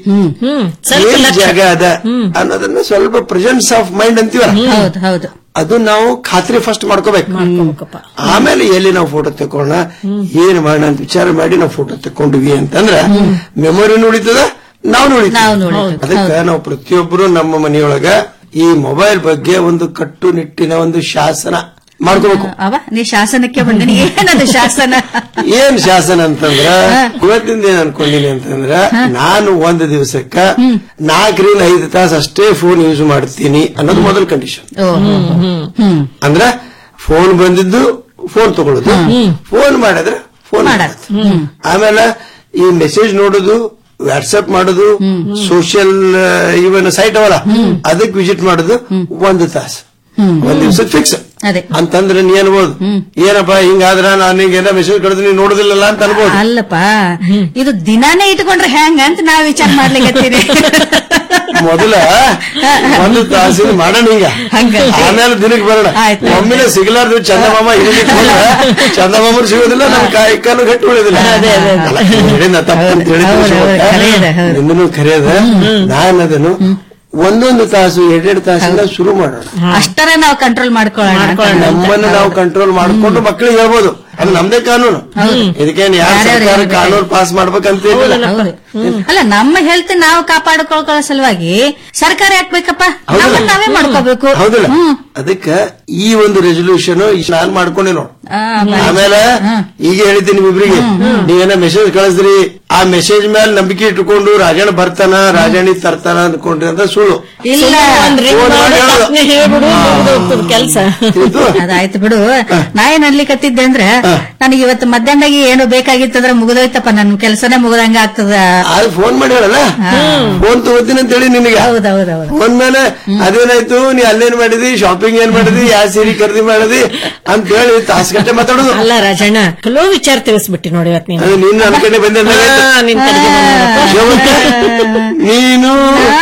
ಏನ್ ಜಾಗ ಅದ ಅನ್ನೋದನ್ನ ಸ್ವಲ್ಪ ಪ್ರೆಸೆನ್ಸ್ ಆಫ್ ಮೈಂಡ್ ಅಂತೀವಲ್ಲ ಹೌದು ಹೌದು ಅದು ನಾವು ಖಾತ್ರಿ ಫಸ್ಟ್ ಮಾಡ್ಕೋಬೇಕು ಆಮೇಲೆ ಎಲ್ಲಿ ನಾವು ಫೋಟೋ ತಕೊಳ್ಳೋಣ ಏನ್ ಮಾಡೋಣ ಅಂತ ವಿಚಾರ ಮಾಡಿ ನಾವು ಫೋಟೋ ತಕೊಂಡ್ವಿ ಅಂತಂದ್ರ ಮೆಮೊರಿನೂ ಉಳಿತದ ನಾವು ನಾವ್ ಅದಕ್ಕೆ ನಾವು ಪ್ರತಿಯೊಬ್ಬರು ನಮ್ಮ ಮನೆಯೊಳಗ ಈ ಮೊಬೈಲ್ ಬಗ್ಗೆ ಒಂದು ಕಟ್ಟುನಿಟ್ಟಿನ ಒಂದು ಶಾಸನ ಮಾಡ್ಕೋಬೇಕು ಅವ ನೀ ಶಾಸನಕ್ಕೆ ಬಂದಿನಿ ಏನದು ಶಾಸನ ಏನ್ ಶಾಸನ ಅಂತಂದ್ರ ಇವತ್ತಿಂದ ಏನ್ ಅನ್ಕೊಂಡಿನಿ ಅಂತಂದ್ರ ನಾನು ಒಂದು ದಿವಸಕ್ಕ ನಾಲ್ಕರಿಂದ ಐದು ತಾಸು ಅಷ್ಟೇ ಫೋನ್ ಯೂಸ್ ಮಾಡ್ತೀನಿ ಅನ್ನೋದು ಮೊದಲ ಕಂಡೀಷನ್ ಅಂದ್ರ ಫೋನ್ ಬಂದಿದ್ದು ಫೋನ್ ತಗೊಳ್ಳೋದು ಫೋನ್ ಮಾಡಿದ್ರೆ ಫೋನ್ ಆಮೇಲೆ ಈ ಮೆಸೇಜ್ ನೋಡೋದು ವಾಟ್ಸ್ಆಪ್ ಮಾಡೋದು ಸೋಷಿಯಲ್ ಇವನ್ ಸೈಟ್ ಅವಲ್ಲ ಅದಕ್ಕೆ ವಿಸಿಟ್ ಮಾಡೋದು ಒಂದು ತಾಸು ಒಂದ್ ದಿವಸ ಫಿಕ್ಸ್ ಅದೇ ಅಂತಂದ್ರೆ ನೀ ಅನ್ಬೋದು ಏನಪ್ಪ ಹಿಂಗಾದ್ರ ನಾನು ಹಿಂಗೇನ ಮೆಸೇಜ್ ಕಳೆದು ನೀನ್ ನೋಡುದಿಲ್ಲಲ್ಲ ಅಂತ ಅನ್ಬೋದು ಅಲ್ಲಪ್ಪ ಇದು ದಿನಾನೇ ಇಟ್ಕೊಂಡ್ರೆ ಹೆಂಗ ಅಂತ ನಾವ್ ವಿಚಾರ ಮಾಡ್ಲಿಕ್ಕೆ ಮೊದಲ ಒಂದು ತಾಸಿನ ಮಾಡೋಣ ಈಗ ಆಮೇಲೆ ದಿನಕ್ಕೆ ಬರೋಣ ಒಮ್ಮೆಲೆ ಸಿಗಲಾರ್ದು ಚಂದಮಾಮ ಇಲ್ಲಿ ಚಂದಮಾಮರು ಸಿಗೋದಿಲ್ಲ ನಮ್ ಕಾಯಿ ಕಾಲು ಗಟ್ಟಿ ಉಳಿಯೋದಿಲ್ಲ ಅಲ್ಲ, ಹೇಳಿದ್ನ ತಪ್ಪು ಅಂತ ಹೇಳಿದ್ದು ನಿಮ್ಮನ್ನು ಕರೆಯದ ನಾನು ಅದನ್ನು ಒಂದೊಂದು ತಾಸು ಎರಡೆರಡು ತಾಸಿಂದ ಶುರು ಮಾಡೋಣ ಅಷ್ಟರ ನಾವು ಕಂಟ್ರೋಲ್ ಮಾಡ್ಕೊಳ್ಳೋಣ ಅಂತ. ನಮ್ಮನ್ನು ನಾವು ಕಂಟ್ರೋಲ್ ಮಾಡ್ಕೊಂಡು ಮಕ್ಕಳಿಗೆ ಹೇಳ್ಬೋದು ಅದು ನಮ್ದೇ ಕಾನೂನು ಇದಕ್ಕೇನು ಯಾರು ಸರ್ಕಾರ ಕಾನೂನು ಪಾಸ್ ಮಾಡ್ಬೇಕಂತ ಏನಿಲ್ಲ. ಹೌದು. ಅಲ್ಲ ನಮ್ಮ ಹೆಲ್ತ್ ನಾವು ಕಾಪಾಡಿಕೊಳ್ಳೋ ಸಲುವಾಗಿ ಸರ್ಕಾರ ಯಾಕ್ಬೇಕಪ್ಪ ನಮ್ಮನ್ನ ನಾವೇ ಮಾಡ್ಕೋಬೇಕು ಹೌದಿಲ್ಲ ಅದಕ್ಕ ಈ ಒಂದು ರೆಸೊಲ್ಯೂಷನ್ ನಾನ್ ಮಾಡ್ಕೊಂಡೆ ನೋಡು ಆ, ಬರೀ- ಆಮೇಲೆ ಈಗ ಹೇಳಿದ್ದೀನಿ ನಿಮ್ಮಿಬ್ರಿಗೆ ನೀವೇನ ಮೆಸೇಜ್ ಕಳಿಸ್ರಿ ಆ ಮೆಸೇಜ್ ಮೇಲೆ ನಂಬಿಕೆ ಇಟ್ಕೊಂಡು ರಾಜಣ್ಣ ಬರ್ತಾನ ರಾಜಾಣಿ ತರ್ತಾನ ಅನ್ಕೊಂಡ್ರಿ ಅಂತ ಸುಳ್ಳು ಇಲ್ಲ ಒಂದ್ ring ಫೋನ್ ಮಾಡಿ ಮಾಡು, ಹೇಳು. ತಕ್ಷಣ ಹೇಳ್ಬಿಡು ಮುಗ್ದು ಹೋಗ್ತದೆ ಕೆಲ್ಸ ಅದಾಯ್ತು ಬಿಡು ನಾ ಏನ್ ಅನ್ಲಿಕತ್ತಿದ್ದೆ ಅಂದ್ರೆ ನನಗೆ ಇವತ್ತು ಮಧ್ಯಾಹ್ನದಾಗ ಏನು ಬೇಕಾಗಿತ್ತಂದ್ರೆ ಮುಗಿದೋಯ್ತಪ್ಪ ನನ್ ಕೆಲಸನೇ ಮುಗ್ದಂಗ ಆಗ್ತದ ಅದು ಫೋನ್ ಮಾಡಿ ಹೇಳಲ್ಲ ಫೋನ್ ತಗೋತೀನಿ ಅಂತ ಹೇಳಿ ನಿನಗೆ ಹೌದೌದೌದು ಫೋನ್ ಮೇಲೆ ಅದೇನಾಯ್ತು ನೀ ಅಲ್ಲೇನ್ ಮಾಡಿದಿ ಶಾಪಿಂಗ್ ಏನ್ ಮಾಡಿದಿ ಯಾವ ಸೀರೆ ಖರೀದಿ ಮಾಡಿದಿ ಅಂತ ಹೇಳಿ ತಾಸ್ಗಟ್ಟೆ ಮಾತಾಡೋದು ಅಲ್ಲ ರಾಜಣ್ಣ ಕೆಲವು ವಿಚಾರ ತಿಳಿಸ್ಬಿಟ್ಟಿ ನೋಡಿ ಇವತ್ತು ನೀನು ಅದು ನೀನು ನನ್ನ ಕಡೆ ಬಂದ ಹಾ, ನಿನ್ ಕಡೆಗೆ ಬಂದೆ. ನೀನು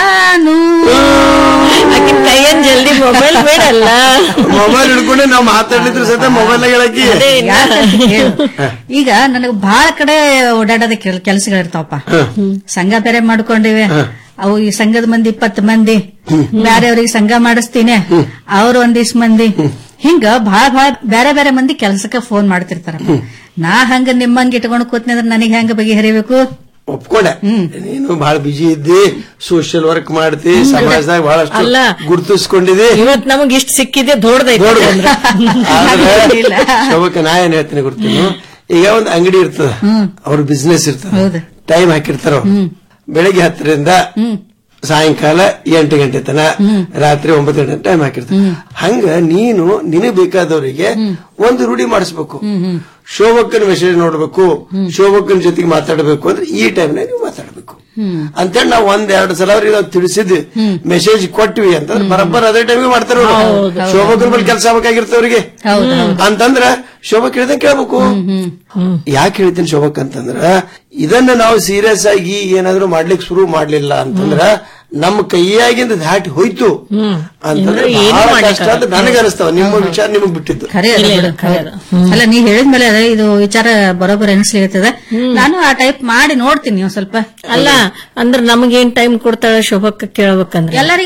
ಆಕಿನ್ ಕೈಯನ್ ಜಲ್ದಿ ಮೊಬೈಲ್ ಬೇಡಲ್ಲ ಮೊಬೈಲ್ ಹಿಡ್ಕೊಂಡೆ ನಾವು ಮಾತಾಡ್ಲಿದ್ರು ಸಹಿತ ಮೊಬೈಲ್ ಹೇಳಕ್ಕಿ ಯಾಕಂತ ಹೇಳು. ಈಗ ನನಗೆ ಬಹಳ ಕಡೆ ಓಡಾಡೋದ ಕೆಲಸಗಳಿರ್ತಾವಪ್ಪ ಸಂಘ ಬೇರೆ ಮಾಡ್ಕೊಂಡಿವೆ ಅವು ಈ ಸಂಘದ ಮಂದಿ ಇಪ್ಪತ್ತು ಮಂದಿ ಬೇರೆಯವ್ರಿಗೆ ಸಂಘ ಮಾಡಿಸ್ತೀನಿ ಅವ್ರು ಒಂದಿಷ್ಟು ಮಂದಿ ಹಿಂಗ ಭಾಳ ಭಾಳ ಬೇರೆ ಬೇರೆ ಮಂದಿ ಕೆಲಸಕ್ಕೆ ಫೋನ್ ಮಾಡ್ತಿರ್ತಾರ ನಾ ಹಂಗ ನಿಮ್ಮಂಗ ಇಟ್ಕೊಂಡು ಕೂತ್ನಿ ಅಂದ್ರೆ ನನಗೆ ಹೆಂಗ ಬಗೆಹರಿಬೇಕು ಒಪ್ಕೊಂಡೆ ನೀನು ಬಹಳ ಬಿಜಿ ಇದ್ದಿ ಸೋಷಿಯಲ್ ವರ್ಕ್ ಮಾಡ್ತಿ ಹ್ಮ್. ಸಮಾಜದಾಗ ಬಹಳಷ್ಟು ಅಲ್ಲ. ಗುರುತಿಸ್ಕೊಂಡಿದಿ ಇವತ್ ನಮಗ್ ಇಷ್ಟ ಸಿಕ್ಕಿದೆ ದೊಡ್ಡದೈತೆ ಅಂದ್ರೆ. ಆದ್ರೆ ಶೋಭಕ್ಕ ನಾ ಏನ್ ಹೇಳ್ತೀನಿ ಗೊತ್ತೀನಿ ಈಗ ಒಂದು ಅಂಗಡಿ ಇರ್ತದ ಅವ್ರ ಬಿಸ್ನೆಸ್ ಇರ್ತದ ಟೈಮ್ ಹಾಕಿರ್ತಾರ ಅವ್ರು. ಬೆಳಿಗ್ಗೆ ಹತ್ತರಿಂದ ಸಾಯಂಕಾಲ ಎಂಟು ಗಂಟೆ ತನ ರಾತ್ರಿ ಒಂಬತ್ತು ಗಂಟೆ ಟೈಮ್ ಹಾಕಿರ್ತಾರೆ ಹಂಗ ನೀನು ನಿನಗ್ ಬೇಕಾದವರಿಗೆ ಒಂದು ರೂಢಿ ಮಾಡಿಸ್ಬೇಕು ಶೋಭಕ್ಕನ ಮೆಸೇಜ್ ನೋಡ್ಬೇಕು ಶೋಭಕ್ಕನ ಜೊತೆಗೆ ಮಾತಾಡಬೇಕು ಅಂದ್ರೆ ಈ ಟೈಮ್ನಾಗ ನೀವು ಮಾತಾಡಬೇಕು ಅಂತೇಳಿ ನಾವು ಒಂದ್ ಎರಡು ಸಲ ಅವ್ರಿಗೆ ನಾವು ತಿಳಿಸಿದ್ವಿ ಮೆಸೇಜ್ ಕೊಟ್ವಿ ಅಂತಂದ್ರೆ ಬರಬ್ಬರ್ ಅದೇ ಟೈಮಿಗೆ ಮಾಡ್ತಾರೆ ಹೌದು. ಶೋಭಕ್ಕನ ಬಳಿ ಕೆಲಸ ಆಗ್ಬೇಕಾಗಿರ್ತದೆ ಅವ್ರಿಗೆ ಹೌದು, ಹೌದು. ಅಂತಂದ್ರ ಶೋಭಕ್ ಹೇಳಿದ ಕೇಳ್ಬೇಕು ಯಾಕೆ ಹೇಳ್ತೀನಿ ಶೋಭಕ್ ಅಂತಂದ್ರ ಇದನ್ನ ನಾವು ಸೀರಿಯಸ್ ಆಗಿ ಏನಾದ್ರೂ ಮಾಡ್ಲಿಕ್ಕೆ ಶುರು ಮಾಡ್ಲಿಲ್ಲ ಅಂತಂದ್ರ ನಮ್ಮ ಕೈಯಾಗಿಂದ ದಾಟಿ ಹೋಯ್ತು ಅಂತಂದ್ರೆ ಇನ್ನು ಏನು ಬಹಳ ಮಾಡ್ಲಿಕ್ಕೆ ಕಷ್ಟ ಅಂತ ನನಗೆ ಅನಿಸ್ತಾವ ನಿಮ್ಮ ವಿಚಾರ ನಿಮಗ್ ಬಿಟ್ಟಿದ್ದು ಖರೆ ಅದ ಬಿಡು, ಹೌದು. ಅಲ್ಲ ನೀ ಹೇಳಿದ್ಮೇಲೆ ಅದೇ ಇದು ವಿಚಾರ ಬರೋಬ್ಬರ ಅನಿಸ್ಲಿರ್ತದೆ ನಾನು ಆ ಟೈಪ್ ಮಾಡಿ ನೋಡ್ತೀನಿ ಒಂದ್ ಸ್ವಲ್ಪ ಅಲ್ಲ ಅಂದ್ರೆ ನಮಗೇನ್ ಟೈಮ್ ಕೊಡ್ತಾಳೆ ಶೋಭಕ್ಕ ಕೇಳ್ಬೇಕಂದ್ರೆ ಎಲ್ಲರಿಗೂ